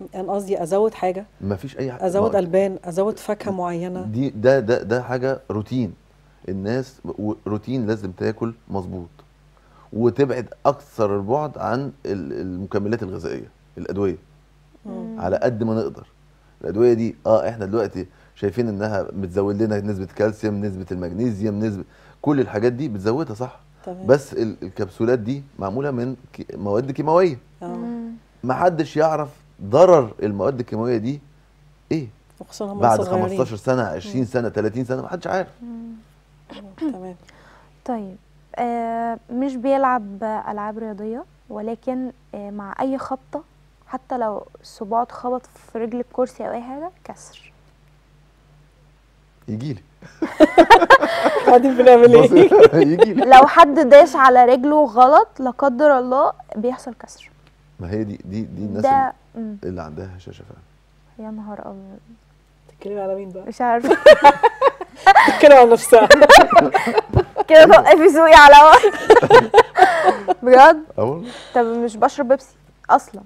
انا قصدي ازود حاجه ما فيش اي حاجه ازود ما- البان ازود فاكهه معينه دي ده ده ده حاجه روتين الناس و- روتين لازم تاكل مظبوط وتبعد اكثر البعد عن ال- المكملات الغذائيه الادويه مم. على قد ما نقدر الادويه دي اه احنا دلوقتي شايفين انها بتزود لنا نسبه كالسيوم نسبه المغنيسيوم نسبه كل الحاجات دي بتزودها صح تمام بس ال- الكبسولات دي معموله من كي- مواد كيماويه آه. مم. محدش يعرف ضرر المواد الكيماويه دي ايه وخصوصا هم بعد لسه صغيرين. 15 سنه 20 سنه 30 سنه محدش عارف تمام طيب آه مش بيلعب العاب رياضيه ولكن آه مع اي خبطه حتى لو صباعه اتخبط في رجل الكرسي او اي حاجه كسر يجي لي قاعدين بنعمل ايه يجي لي لو حد داس على رجله غلط لا قدر الله بيحصل كسر ما هي دي دي دي الناس ده مم. اللي عندها هشاشه فعلا يا نهار ابيض تتكلمي على مين بقى مش عارفه تتكلم على نفسها كده توقفي سوقي على هوا بجد اه والله طب مش بشرب بيبسي اصلا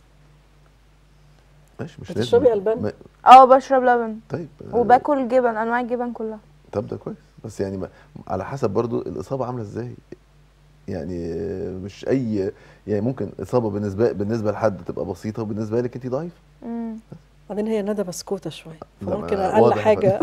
ماشي مش بتشربي ألبان؟ ما- اه بشرب لبن طيب آه، وباكل جبن انواع الجبن كلها طب ده كويس بس يعني ما على حسب برضو الاصابه عامله ازاي يعني آه، مش اي يعني ممكن اصابه بالنسبه بالنسبه لحد تبقى بسيطه وبالنسبه لك انت ضعيف مم. بعدين هي ندى بسكوته شويه لا، ما فممكن أنا اقل واضح يا حاجه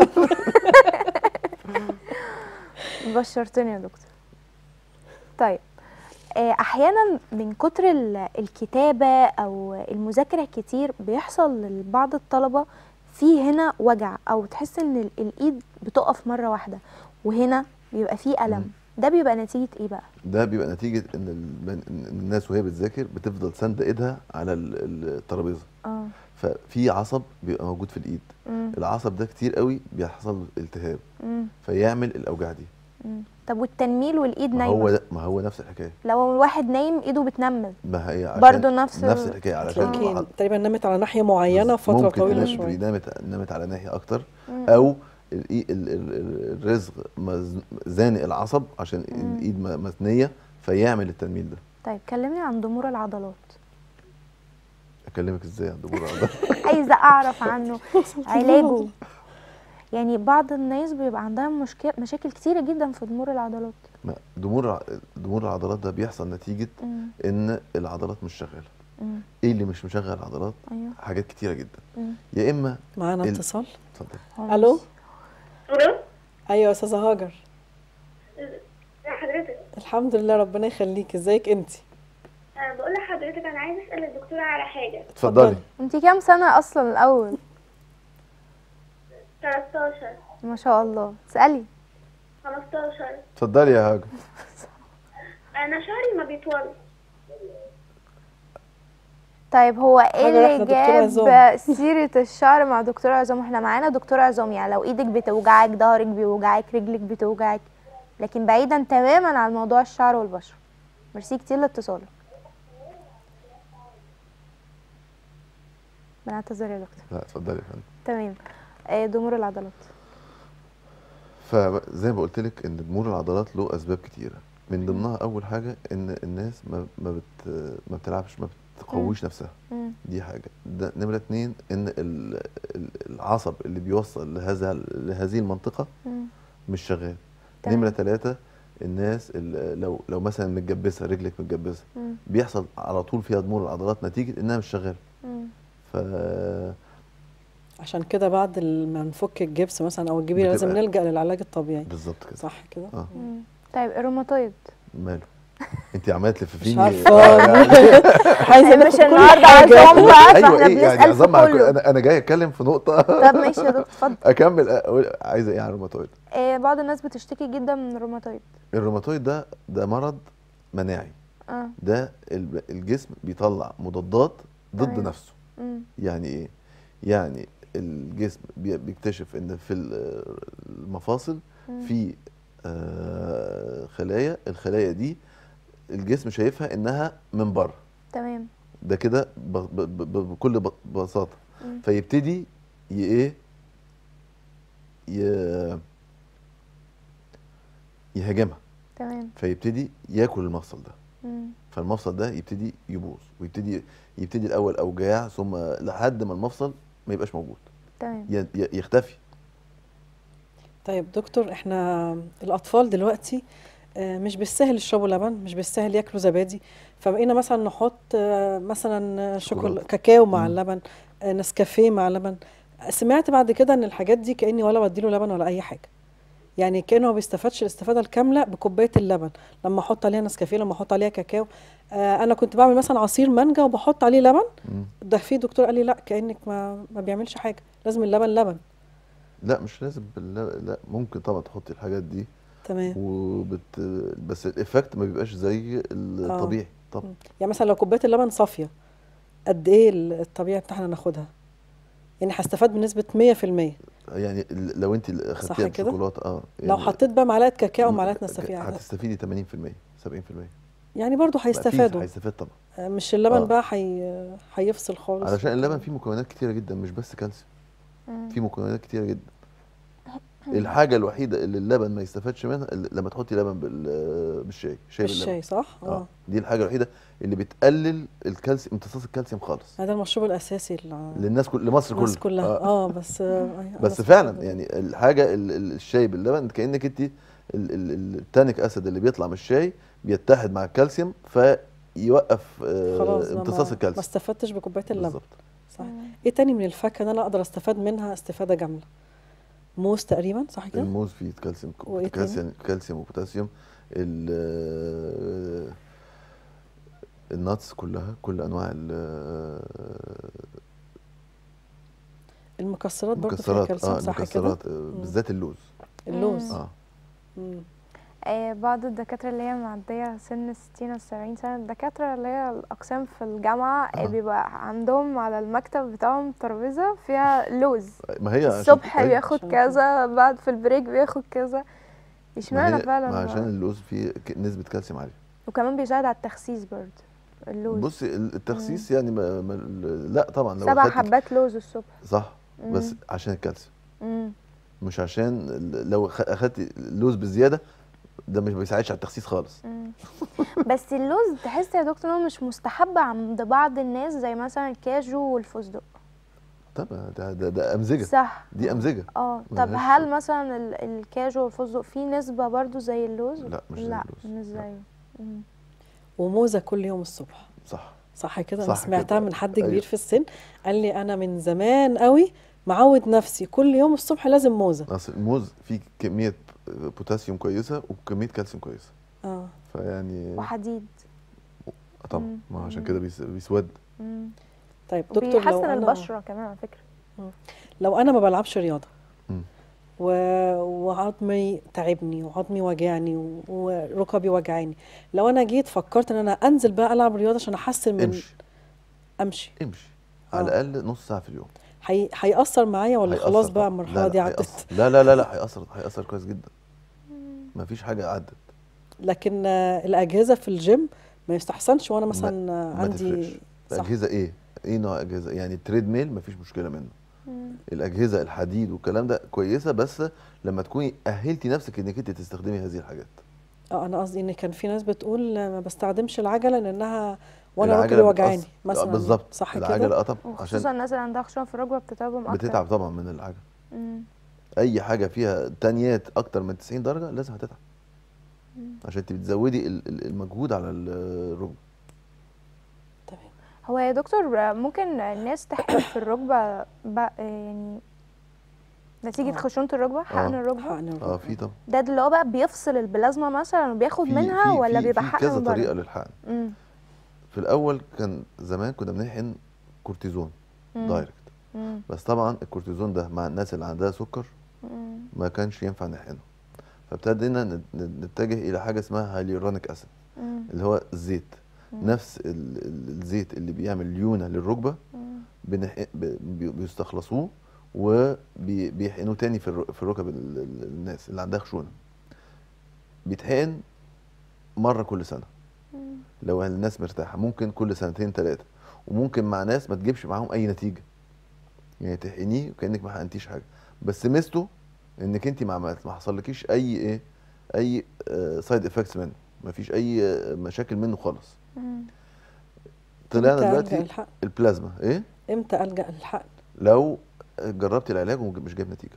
بشرتني يا دكتور طيب آه، احيانا من كتر ال- الكتابه او المذاكره الكتير بيحصل لبعض الطلبه في هنا وجع او تحس ان ال- الايد بتقف مره واحده وهنا بيبقى فيه الم ده بيبقى نتيجه ايه بقى ده بيبقى نتيجه ان البن- إن الناس وهي بتذاكر بتفضل ساندة ايدها على ال- ال- الترابيزه اه ففي عصب بيبقى موجود في الايد مم. العصب ده كتير قوي بيحصل له التهاب مم. فيعمل الاوجاع دي مم. طب والتنميل والايد ما هو نايمه ده ما هو نفس الحكايه لو الواحد نايم ايده بتنمل ما هي عشان برضو نفس نفس ال- الحكايه علشان تلاقي الع- تقريبا نامت على ناحيه معينه فتره ممكن طويله تلاقي شويه نامت نامت على ناحيه اكتر مم. او الإي- ال- ال- ال- الرزق مز- زانق العصب عشان مم. الايد م- مثنيه فيعمل التنميل ده طيب كلمني عن ضمور العضلات اكلمك ازاي عن ضمور العضله عايزه اعرف عنه علاجه يعني بعض الناس بيبقى عندها مشكله مشاكل كتيره جدا في ضمور العضلات ما- ضمور الع- ضمور العضلات ده بيحصل نتيجه مم. ان العضلات مش شغاله مم. ايه اللي مش مشغل العضلات ايوه حاجات كتيره جدا مم. يا اما معانا ال- اتصال اتفضل هو الو مش- الو ايوه يا استاذه هاجر يا حضرتك الحمد لله ربنا يخليك ازيك انت أه بقول لحضرتك انا عايزه اسال الدكتوره على حاجه اتفضلي انت كام سنه اصلا الاول 13 ما شاء الله اسالي 15 اتفضلي يا هاجر انا شعري ما بيطول طيب هو ايه حاجة اللي احنا دكتور جاب عظام. سيره الشعر مع دكتور عظام احنا معانا دكتور عظام يعني لو ايدك بتوجعك ظهرك بيوجعك رجلك بتوجعك لكن بعيدا تماما عن موضوع الشعر والبشره ميرسي كتير لاتصالك بنعتذر يا دكتور لا اتفضلي يا فندم تمام آه، ضمور العضلات فزي ما قلت لك ان ضمور العضلات له اسباب كتيره من ضمنها اول حاجه ان الناس ما ما بت ما بتلعبش ما بتقويش نفسها مم. دي حاجه ده نمره اتنين ان ال- ال- العصب اللي بيوصل لهذا لهذه المنطقه مم. مش شغال تمام. نمره ثلاثة الناس اللي لو لو مثلا متجبسه رجلك متجبسه مم. بيحصل على طول فيها ضمور العضلات نتيجه انها مش شغاله مم. ف عشان كده بعد ال- ما نفك الجبس مثلا او الجبيره لازم بتبقى- نلجا للعلاج الطبيعي بالظبط كده صح كده اه مم. طيب الروماتويد ماله انت عماله تلففيني عارفة. آه، يعني عايزه مش ناخد كل النهارده حاجة. عظام بقى ايوه فاحنا ايه يعني بنسال في عظام مع- كله انا انا جاي اتكلم في نقطه طب ماشي يا دكتور اتفضل اكمل أقول عايزه ايه عن الروماتويد آه بعض الناس بتشتكي جدا من الروماتويد الروماتويد ده ده مرض مناعي اه ده الب- الجسم بيطلع مضادات ضد تمام. نفسه مم. يعني ايه يعني الجسم بي- بيكتشف ان في ال- المفاصل مم. في آه، خلايا الخلايا دي الجسم شايفها انها من بره تمام ده كده ب- ب- ب- بكل ب- بساطه مم. فيبتدي ي- ايه ي- يهاجمها تمام فيبتدي ياكل المفصل ده مم. فالمفصل ده يبتدي يبوظ ويبتدي يبتدي الاول اوجاع ثم لحد ما المفصل ما يبقاش موجود تمام ي- ي- يختفي طيب دكتور احنا الاطفال دلوقتي آه، مش بالسهل يشربوا لبن مش بالسهل ياكلوا زبادي فبقينا مثلا نحط آه، مثلا شوكولا شوكولاتة. كاكاو مع مم. اللبن آه، نسكافيه مع لبن سمعت بعد كده ان الحاجات دي كاني ولا بديله لبن ولا اي حاجه يعني كانه ما بيستفادش الاستفاده الكامله بكوبايه اللبن لما احط عليها نسكافيه لما احط عليها كاكاو آه، انا كنت بعمل مثلا عصير مانجا وبحط عليه لبن مم. ده في دكتور قال لي لا كانك ما ما بيعملش حاجه لازم اللبن لبن لا مش لازم بالل- لا ممكن طبعا تحطي الحاجات دي تمام وبت بس الايفكت ما بيبقاش زي الطبيعي طبعا يعني مثلا لو كوبايه اللبن صافيه قد ايه الطبيعي بتاعنا ناخدها يعني هستفاد بنسبه 100% يعني ال- لو انت اللي صح اخدتيها كده؟ بشوكولاته اه لو يعني حطيت بقى معلقه كاكاو م- ومعلقه ك- نسكافيه عادي. هتستفيدي 80% 70% يعني برضو بقى في- هيستفادوا هيستفاد طبعا آه، مش اللبن آه. بقى حي... هيفصل خالص علشان اللبن فيه مكونات كتيره جدا مش بس كالسيوم مم. فيه مكونات كتيره جدا الحاجه الوحيده اللي اللبن ما يستفادش منها اللي لما تحطي لبن بال- بالشاي شاي باللبن بالشاي صح؟ اه اه دي الحاجه الوحيده اللي بتقلل الكالسيوم امتصاص الكالسيوم خالص هذا المشروب الاساسي لل- للناس كل لمصر الناس كلها كلها آه. اه بس آه أنا بس استفدت فعلا منه. يعني الحاجه ال- ال- الشاي باللبن كانك انت ال- ال- التانيك اسيد اللي بيطلع من الشاي بيتحد مع الكالسيوم فيوقف آه، خلاص أنا امتصاص ما- ما الكالسيوم استفدتش بكوبايه اللبن بالظبط صح ايه تاني من الفاكهه ان انا اقدر استفاد منها استفاده جامده موز تقريبا صح كده الموز فيه كالسيوم وإيه تاني؟ كالسيوم كالسيوم وبوتاسيوم ال- الناتس كلها كل انواع ال- المكسرات برضه فيها المكسرات كالسيوم اه صح كده المكسرات آه، بالذات اللوز اللوز اه مم. آه بعض الدكاترة اللي هي معدية سن ستين أو سبعين سنة الدكاترة اللي هي الأقسام في الجامعة آه. آه. بيبقى عندهم على المكتب بتاعهم ترابيزة فيها لوز ما هي عشان- الصبح أيوة. بياخد عشان كده. كذا بعد في البريك بياخد كذا ما اشمعنى هي فعلا ما بقى؟ عشان اللوز فيه ك- نسبه كالسيوم عاليه وكمان بيساعد على التخسيس برضه اللوز بصي ال- التخسيس يعني ما ما لا طبعا لو سبع أخدتي- حبات لوز الصبح صح بس مم. عشان الكالسيوم مم. مش عشان ال- لو خ- اخدتي اللوز بزياده ده مش بيساعدش على التخسيس خالص مم. بس اللوز تحس يا دكتور إن هو مش مستحب عند بعض الناس زي مثلا الكاجو والفستق طب ده ده, ده امزجه صح دي امزجه اه ملهاش- طب هل مثلا ال- الكاجو والفستق فيه نسبة برضو زي اللوز؟ لا، مش زي لا اللوز. مش لا. زيه مم. وموزه كل يوم الصبح صح صح كده انا صح سمعتها كده. من حد كبير أيوة. في السن قال لي انا من زمان قوي معود نفسي كل يوم الصبح لازم موزه اصل الموز فيه كميه بوتاسيوم كويسه وكميه كالسيوم كويسه اه فيعني وحديد طبعا مم. ما عشان مم. كده بيس- بيسود مم. طيب دكتور لو وبيحسن انا البشرة كمان على فكرة لو انا ما بلعبش رياضه مم. و... وعظمي تعبني وعظمي وجعني و- وركبي وجعاني لو انا جيت فكرت ان انا انزل بقى العب رياضه عشان احسن من امشي امشي امشي على آه. الاقل نص ساعه في اليوم هي... هيأثر معايا ولا هيأثر خلاص بقى طبعاً. المرحله لا دي لا عدت هيأثر. لا لا لا لا هيأثر هيأثر كويس جدا ما فيش حاجه عدت لكن آه، الاجهزه في الجيم ما يستحسنش وانا مثلا آه، ما عندي تفرقش صح الاجهزه ايه ايه نوع اجهزه يعني التريد ميل مفيش مشكله منه مم. الاجهزه الحديد والكلام ده كويسه بس لما تكوني اهلتي نفسك انك انت تستخدمي هذه الحاجات اه انا قصدي ان كان في ناس بتقول ما بستخدمش العجله لانها وانا العجلة ركبي وجعاني بتأثر. آه، مثلا بالظبط صح العجله كده اه طبعا وخصوصا عشان الناس اللي عندها خشونة في الركبة بتتعبهم أكتر بتتعب طبعا من العجله مم. اي حاجه فيها تانيات اكتر من 90 درجه لازم هتتعب عشان انت بتزودي ال- ال- المجهود على الركبه تمام هو يا دكتور ممكن الناس تحرق في الركبة بقى يعني نتيجة آه. خشونة الركبة حقن آه. الركبة حقن اه الركبة. في طبعا ده اللي هو بقى بيفصل البلازما مثلا وبياخد في منها في ولا في بيبقى في حقن كذا من بره؟ طريقه للحقن مم. في الاول كان زمان كنا بنحقن كورتيزون مم. دايركت مم. بس طبعا الكورتيزون ده مع الناس اللي عندها سكر مم. ما كانش ينفع نحقنه فابتدينا نت- نتجه الى حاجه اسمها هاليورونيك اسيد مم. اللي هو الزيت مم. نفس ال- ال- الزيت اللي بيعمل ليونه للركبه مم. بنح... ب- بي- بيستخلصوه وبيحقنوه تاني في الر- في الركب ال- ال- الناس اللي عندها خشونه بيتحقن مره كل سنه مم. لو الناس مرتاحه ممكن كل سنتين ثلاثه وممكن مع ناس ما تجيبش معاهم اي نتيجه يعني تحقنيه كانك ما حقنتيش حاجه بس ميزته انك انت ما ما ما حصلكيش اي ايه اي سايد افكتس منه مفيش اي مشاكل منه خالص مم. طلعنا امتى ألجأ دلوقتي للحقن البلازما ايه امتى ألجأ للحقن لو جربت العلاج ومش جايب نتيجه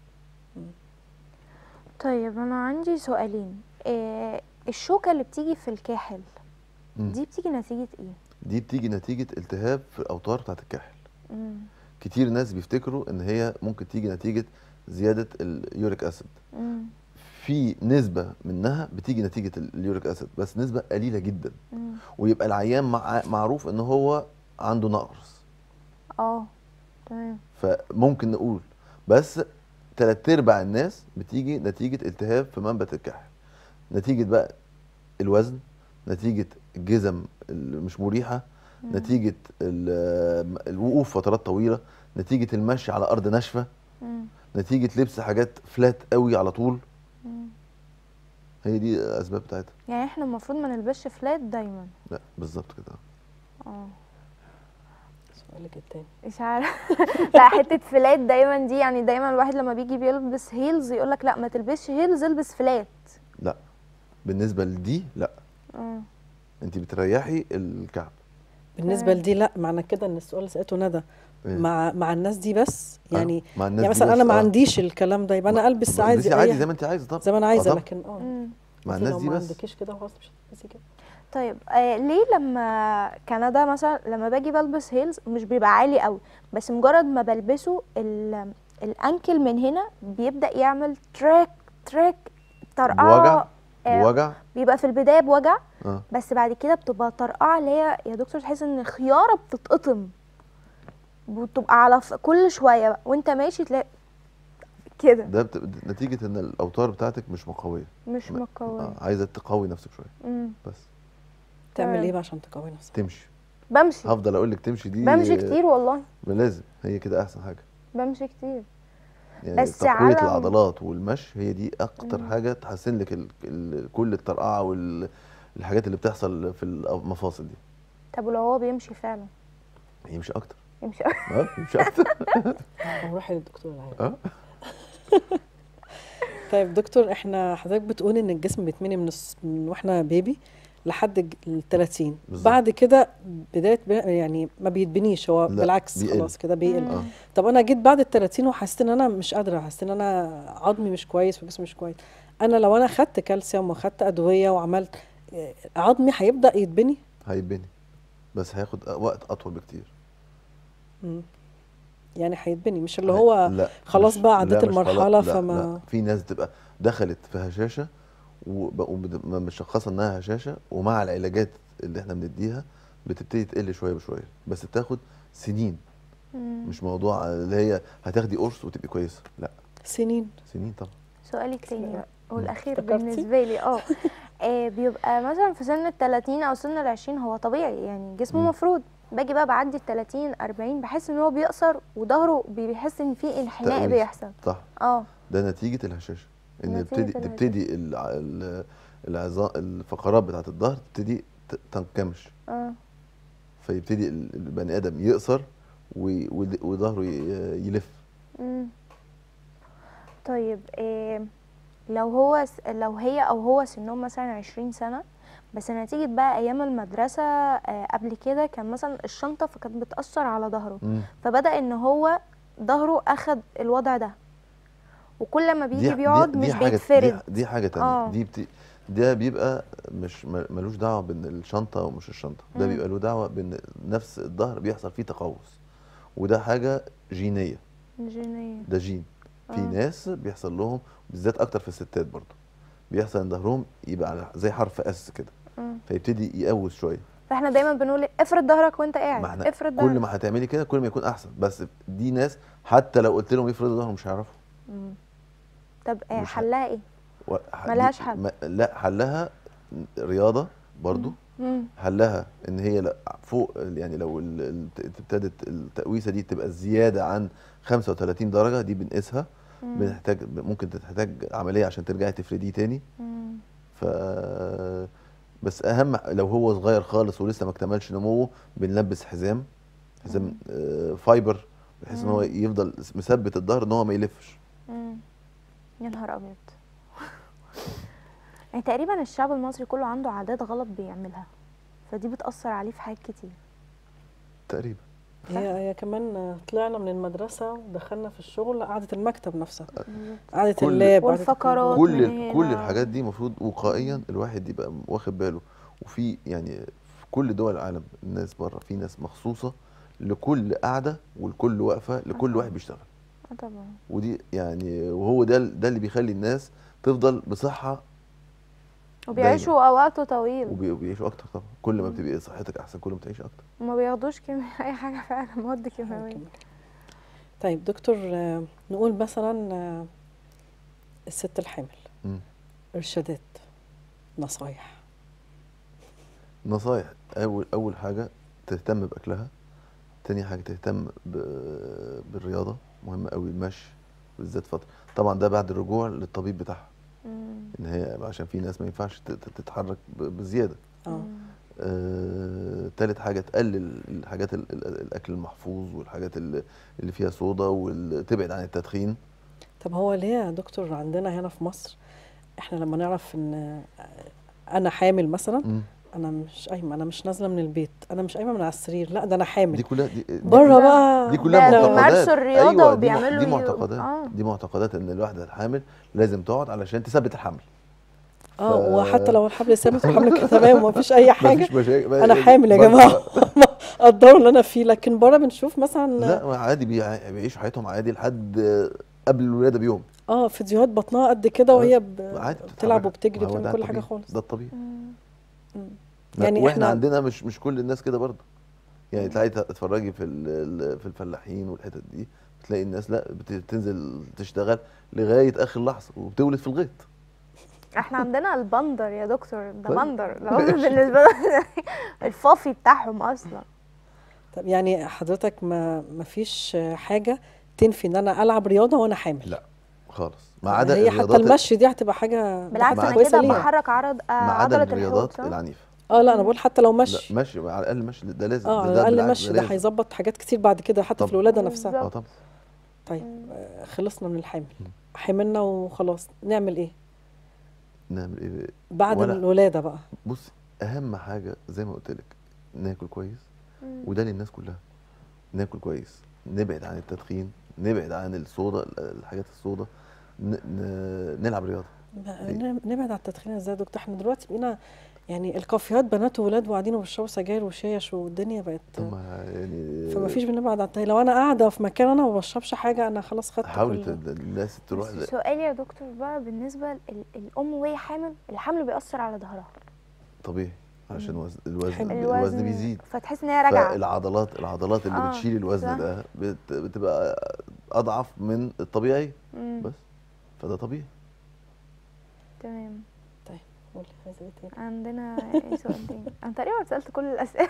طيب انا عندي سؤالين إيه الشوكة اللي بتيجي في الكاحل مم. دي بتيجي نتيجة ايه دي بتيجي نتيجه التهاب في الاوتار بتاعت الكاحل مم. كتير ناس بيفتكروا ان هي ممكن تيجي نتيجه زياده اليوريك اسيد مم. في نسبه منها بتيجي نتيجه اليوريك اسيد بس نسبه قليله جدا مم. ويبقى العيان مع معروف ان هو عنده نقص اه تمام فممكن نقول بس تلات ارباع الناس بتيجي نتيجه التهاب في منبت الكحل نتيجه بقى الوزن نتيجه الجزم اللي مش مريحه نتيجه ال- الوقوف فترات طويله نتيجه المشي على ارض ناشفه مم. نتيجه لبس حاجات فلات قوي على طول مم. هي دي الاسباب بتاعتها يعني احنا المفروض ما نلبسش فلات دايما لا بالظبط كده اه سؤالك التاني مش عارف لا حته فلات دايما دي يعني دايما الواحد لما بيجي بيلبس هيلز يقول لك لا ما تلبسش هيلز البس فلات لا بالنسبه لدي لا اه انت بتريحي الكعب بالنسبة تمام. لدي لا معنى كده ان السؤال اللي سألته ندى إيه؟ مع مع الناس دي بس آه، يعني مع الناس يعني دي مثلا انا بس، ما آه. عنديش الكلام ده يبقى انا البس عادي البسي عادي أي- زي ما انت عايزه طبعا زي ما انا آه عايزه طبعا. لكن اه مم. مع مثلا الناس لو دي ما بس عندكيش كده خلاص مش هتلبسي كده طيب آه ليه لما كندا مثلا لما باجي بلبس هيلز مش بيبقى عالي قوي بس مجرد ما بلبسه ال- الانكل من هنا بيبدا يعمل تراك تراك طرقعه بوجع آه، بوجع بيبقى في البدايه بوجع اه بس بعد كده بتبقى طرقعه اللي هي يا دكتور تحس ان خياره بتتقطم بتبقى على ف... كل شويه بقى وانت ماشي تلاقي كده ده بت... نتيجه ان الاوتار بتاعتك مش مقويه مش ما- مقويه آه. عايزه تقوي نفسك شويه مم. بس تعمل تمام. ايه بقى عشان تقوي نفسك تمشي بمشي هفضل اقول لك تمشي دي بمشي كتير والله لازم هي كده احسن حاجه بمشي كتير يعني بس تقويه على- العضلات والمشي هي دي اكتر مم. حاجه تحسن لك ال... ال... كل الطرقعه والحاجات اللي بتحصل في المفاصل دي طب ولو هو بيمشي فعلا يمشي اكتر يمشي اه يمشي اكتر او روحي للدكتور العام اه طيب دكتور احنا حضرتك بتقول ان الجسم بيتمني من, الس- من واحنا بيبي لحد ال 30 بالظبط. بعد كده بدايه بناء- يعني ما بيتبنيش هو لا، بالعكس بيقل. خلاص كده بيقل مم. اه طب انا جيت بعد ال 30 وحسيت ان انا مش قادره حسيت ان انا عظمي مش كويس وجسمي مش كويس انا لو انا خدت كالسيوم وخدت ادويه وعملت آه، عظمي هيبدا يتبني هيتبني بس هياخد وقت اطول بكتير مم. يعني هيتبني مش اللي هي- هو لا خلاص مش- بقى عدت لا، مش المرحلة خلاص، لا، فما- لا. في ناس تبقى دخلت في هشاشه ومشخصه انها هشاشه ومع العلاجات اللي احنا بنديها بتبتدي تقل شويه بشويه بس بتاخد سنين مم. مش موضوع اللي هي هتاخدي قرص وتبقي كويسه لا سنين سنين طبعا سؤالي التاني بقى والاخير افتكرتي؟ بالنسبه لي اه آه، بيبقى مثلا في سن ال 30 او سن ال 20 هو طبيعي يعني جسمه مم. مفروض باجي بقى بعدي ال 30 40 بحس ان هو بيقصر وظهره بيحس ان في انحناء تقويس. بيحصل صح اه ده نتيجه الهشاشه ان نتيجة يبتدي الهشاشة. تبتدي الع- ال- العظام الفقرات بتاعت الظهر تبتدي ت- تنكمش اه فيبتدي ال- البني ادم يقصر وي- ود- وظهره ي- يلف مم. طيب آه لو هو س- لو هي او هو سنهم مثلا 20 سنه بس نتيجه بقى ايام المدرسه آه قبل كده كان مثلا الشنطه فكانت بتاثر على ظهره مم. فبدا ان هو ظهره اخد الوضع ده وكل ما بيجي بيقعد مش حاجة بيتفرد دي, دي حاجه تانية آه. دي بت... ده بيبقى مش م- ملوش دعوه بين الشنطه ومش الشنطه ده مم. بيبقى له دعوه بان نفس الظهر بيحصل فيه تقوس وده حاجه جينيه جينية ده جين في آه. ناس بيحصل لهم بالذات اكتر في الستات برضه بيحصل ان ظهرهم يبقى على زي حرف اس كده مم. فيبتدي يقوس شويه فاحنا دايما بنقول إيه، افرد ظهرك وانت ما قاعد احنا افرد كل ظهرك ما هتعملي كده كل ما يكون احسن بس دي ناس حتى لو قلت لهم يفردوا ظهرهم مش هيعرفوا مم. طب آه، مش ه- حلها ايه و- ح- ملهاش دي- حل. ما- لا حلها رياضه برضو مم. حلها ان هي لا فوق يعني لو ال- ال- ابتدت التقويسه دي تبقى زياده عن 35 درجه دي بنقيسها مم. بنحتاج ممكن تحتاج عمليه عشان ترجعي تفرديه تاني مم. ف بس اهم لو هو صغير خالص ولسه ما اكتملش نموه بنلبس حزام حزام آه، فايبر بحيث ان هو مم. يفضل مثبت الظهر ان هو ما يلفش مم. يا نهار ابيض يعني تقريبا الشعب المصري كله عنده عادات غلط بيعملها فدي بتأثر عليه في حاجات كتير تقريبا هي هي كمان طلعنا من المدرسه ودخلنا في الشغل قعده المكتب نفسها قعده كل- اللاب قعدة والفقرات. الكمبيوتر. كل من هنا. كل الحاجات دي المفروض وقائيا الواحد يبقى واخد باله وفي يعني في كل دول العالم الناس بره في ناس مخصوصه لكل قعده ولكل وقفه لكل واحد بيشتغل اه طبعا ودي يعني وهو ده ده اللي بيخلي الناس تفضل بصحه وبيعيشوا وقت طويل وبي- وبيعيشوا اكتر طبعا كل ما بتبقى صحتك احسن كل ما تعيش اكتر وما بياخدوش كيمياء اي حاجه فعلا مواد كيماويه طيب دكتور آه، نقول مثلا آه، الست الحامل مم. ارشادات نصايح نصايح اول اول حاجه تهتم باكلها تاني حاجه تهتم ب- بالرياضه مهمه قوي المشي بالذات فتره طبعا ده بعد الرجوع للطبيب بتاعها مم. ان هي عشان في ناس ما ينفعش ت- ت- تتحرك ب- بزياده اه آه، تالت حاجه تقلل الحاجات ال- ال- الاكل المحفوظ والحاجات اللي اللي فيها صودا وتبعد عن التدخين طب هو ليه يا دكتور عندنا هنا في مصر احنا لما نعرف ان آه، انا حامل مثلا مم. انا مش قايمه انا مش نازله من البيت انا مش قايمه من على السرير لا ده انا دي حامل كلها دي, دي بره بقى دي كلها ده معتقدات بيمارسوا الرياضة أيوة دي مع- وبيعملوا دي يو- معتقدات آه. دي معتقدات ان الواحده الحامل لازم تقعد علشان تثبت الحمل اه ف- وحتى لو الحبل ثابت والحمل تمام ومفيش اي حاجه مفيش مشاكل انا حامل يا جماعه قدروا اللي انا فيه لكن بره بنشوف مثلا لا عادي بيع- بيعيشوا حياتهم عادي لحد قبل الولاده بيوم اه فيديوهات بطنها قد كده وهي ب... عادي بتلعب بتتحرك. وبتجري ما هو وبتعمل ده كل حاجه الطبيعي. خالص ده الطبيعي مم. يعني يعني واحنا احنا عندنا مش مش كل الناس كده برضه يعني تلاقي تتفرجي في ال- ال- في الفلاحين والحتت دي بتلاقي الناس لا بت- بتنزل تشتغل لغايه اخر لحظه وبتولد في الغيط احنا عندنا البندر يا دكتور ده طيب. بندر ده هم بالنسبه لهم الفافي بتاعهم اصلا طب يعني حضرتك ما ما فيش حاجه تنفي ان انا العب رياضه وانا حامل لا خالص ما عدا هي حتى الرياضات المشي دي هتبقى حاجه بالعكس مع- انا كويسة كده ليها. بحرك عرض آه ما عدا عضله الحوض الرياضات صح؟ العنيفه اه لا انا بقول حتى لو لا مشي مشي على الاقل مشي ده لازم اه على ده الاقل بالعكس مشي ده لازم. هيظبط حاجات كتير بعد كده حتى في طبعا. الولاده نفسها بالظبط. اه طبعا طيب آه، خلصنا من الحمل حملنا وخلاص نعمل ايه نعمل ايه بعد ولا- الولاده بقى بص اهم حاجه زي ما قلت لك ناكل كويس مم. وده للناس كلها ناكل كويس نبعد عن التدخين نبعد عن الصودا الحاجات الصودا ن... ن... نلعب رياضه ما- أيوة. ن- نبعد عن التدخين ازاي يا دكتور احنا دلوقتي بقينا يعني الكافيهات بنات وولاد وقاعدين وبيشربوا سجاير وشيش والدنيا بقت ثم يعني فما فيش بنبعد عن التدخين لو انا قاعده في مكان انا ما بشربش حاجه انا خلاص خدت حاولي كل ت- الناس تروح بس سؤالي يا دكتور بقى بالنسبه ال- الام وهي حامل الحمل بيأثر على ظهرها طبيعي عشان وزن الوزن حمل. الوزن بيزيد فتحس ان هي راجعه فالعضلات العضلات اللي آه، بتشيل الوزن صح. ده بت... بتبقى اضعف من الطبيعي مم. بس فده طبيعي تمام قولي، عايزة إيه تاني؟ عندنا ايه سؤال تاني انا تقريبا سألت كل الاسئله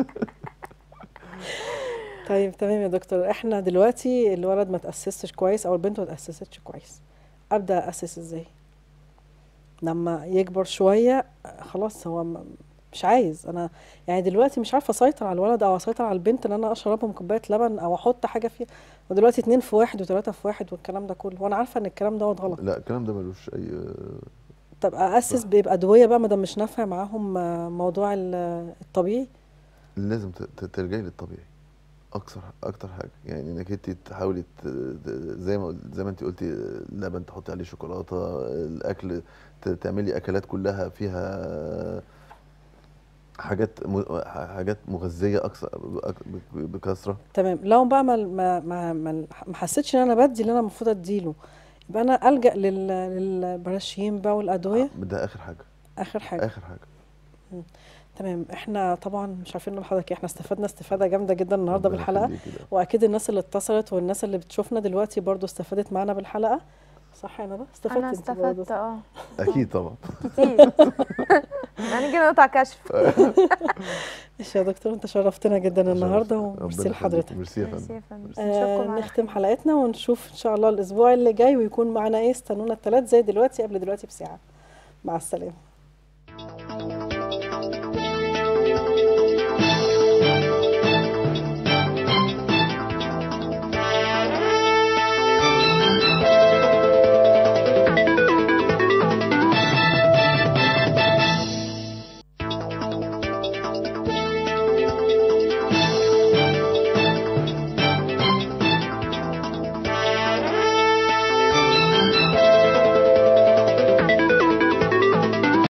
طيب تمام يا دكتور احنا دلوقتي الولد ما تأسسش كويس او البنت ما تأسستش كويس ابدا اسس ازاي لما يكبر شويه آه، خلاص هو م- مش عايز انا يعني دلوقتي مش عارفه اسيطر على الولد او اسيطر على البنت ان انا اشربهم كوبايه لبن او احط حاجه فيها ودلوقتي اتنين في واحد وتلاته في واحد والكلام ده كله وانا عارفه ان الكلام دوت غلط لا الكلام ده ملوش اي طب اسس بيبقى ادويه بقى ما دام مش نافع معاهم آه، موضوع ال- الطبيعي لازم ت- ت- ترجعي للطبيعي اكثر اكتر حاجه يعني انك انت تحاولي ت- ت- زي ما قلت- زي ما انت قلتي اللبن تحطي عليه شوكولاته الاكل ت- تعملي اكلات كلها فيها حاجات م- حاجات مغذيه اكثر بأك- بكثره تمام لو بقى ما ما ما ما ما حسيتش ان انا بدي اللي انا المفروض اديله يبقى انا الجا لل للبراشيم بقى والادويه ده اخر حاجه اخر حاجه اخر حاجه تمام احنا طبعا مش عارفين نقول لحضرتك إيه، احنا استفدنا استفاده جامده جدا النهارده ربنا بالحلقه يخليكي ده. واكيد الناس اللي اتصلت والناس اللي بتشوفنا دلوقتي برضو استفادت معانا بالحلقه صح يا ندى استفدت انا انت برضو استفدت اه اكيد طبعا كتير يعني كده نقطع كشف ماشي يا دكتور انت شرفتنا جدا النهارده ربنا وميرسي يخليكي. لحضرتك ميرسي يا ميرسي فندم يا فندم آه نشوفكم على نختم خير. حلقتنا ونشوف ان شاء الله الاسبوع اللي جاي ويكون معنا ايه استنونا الثلاث زي دلوقتي قبل دلوقتي بساعه مع السلامه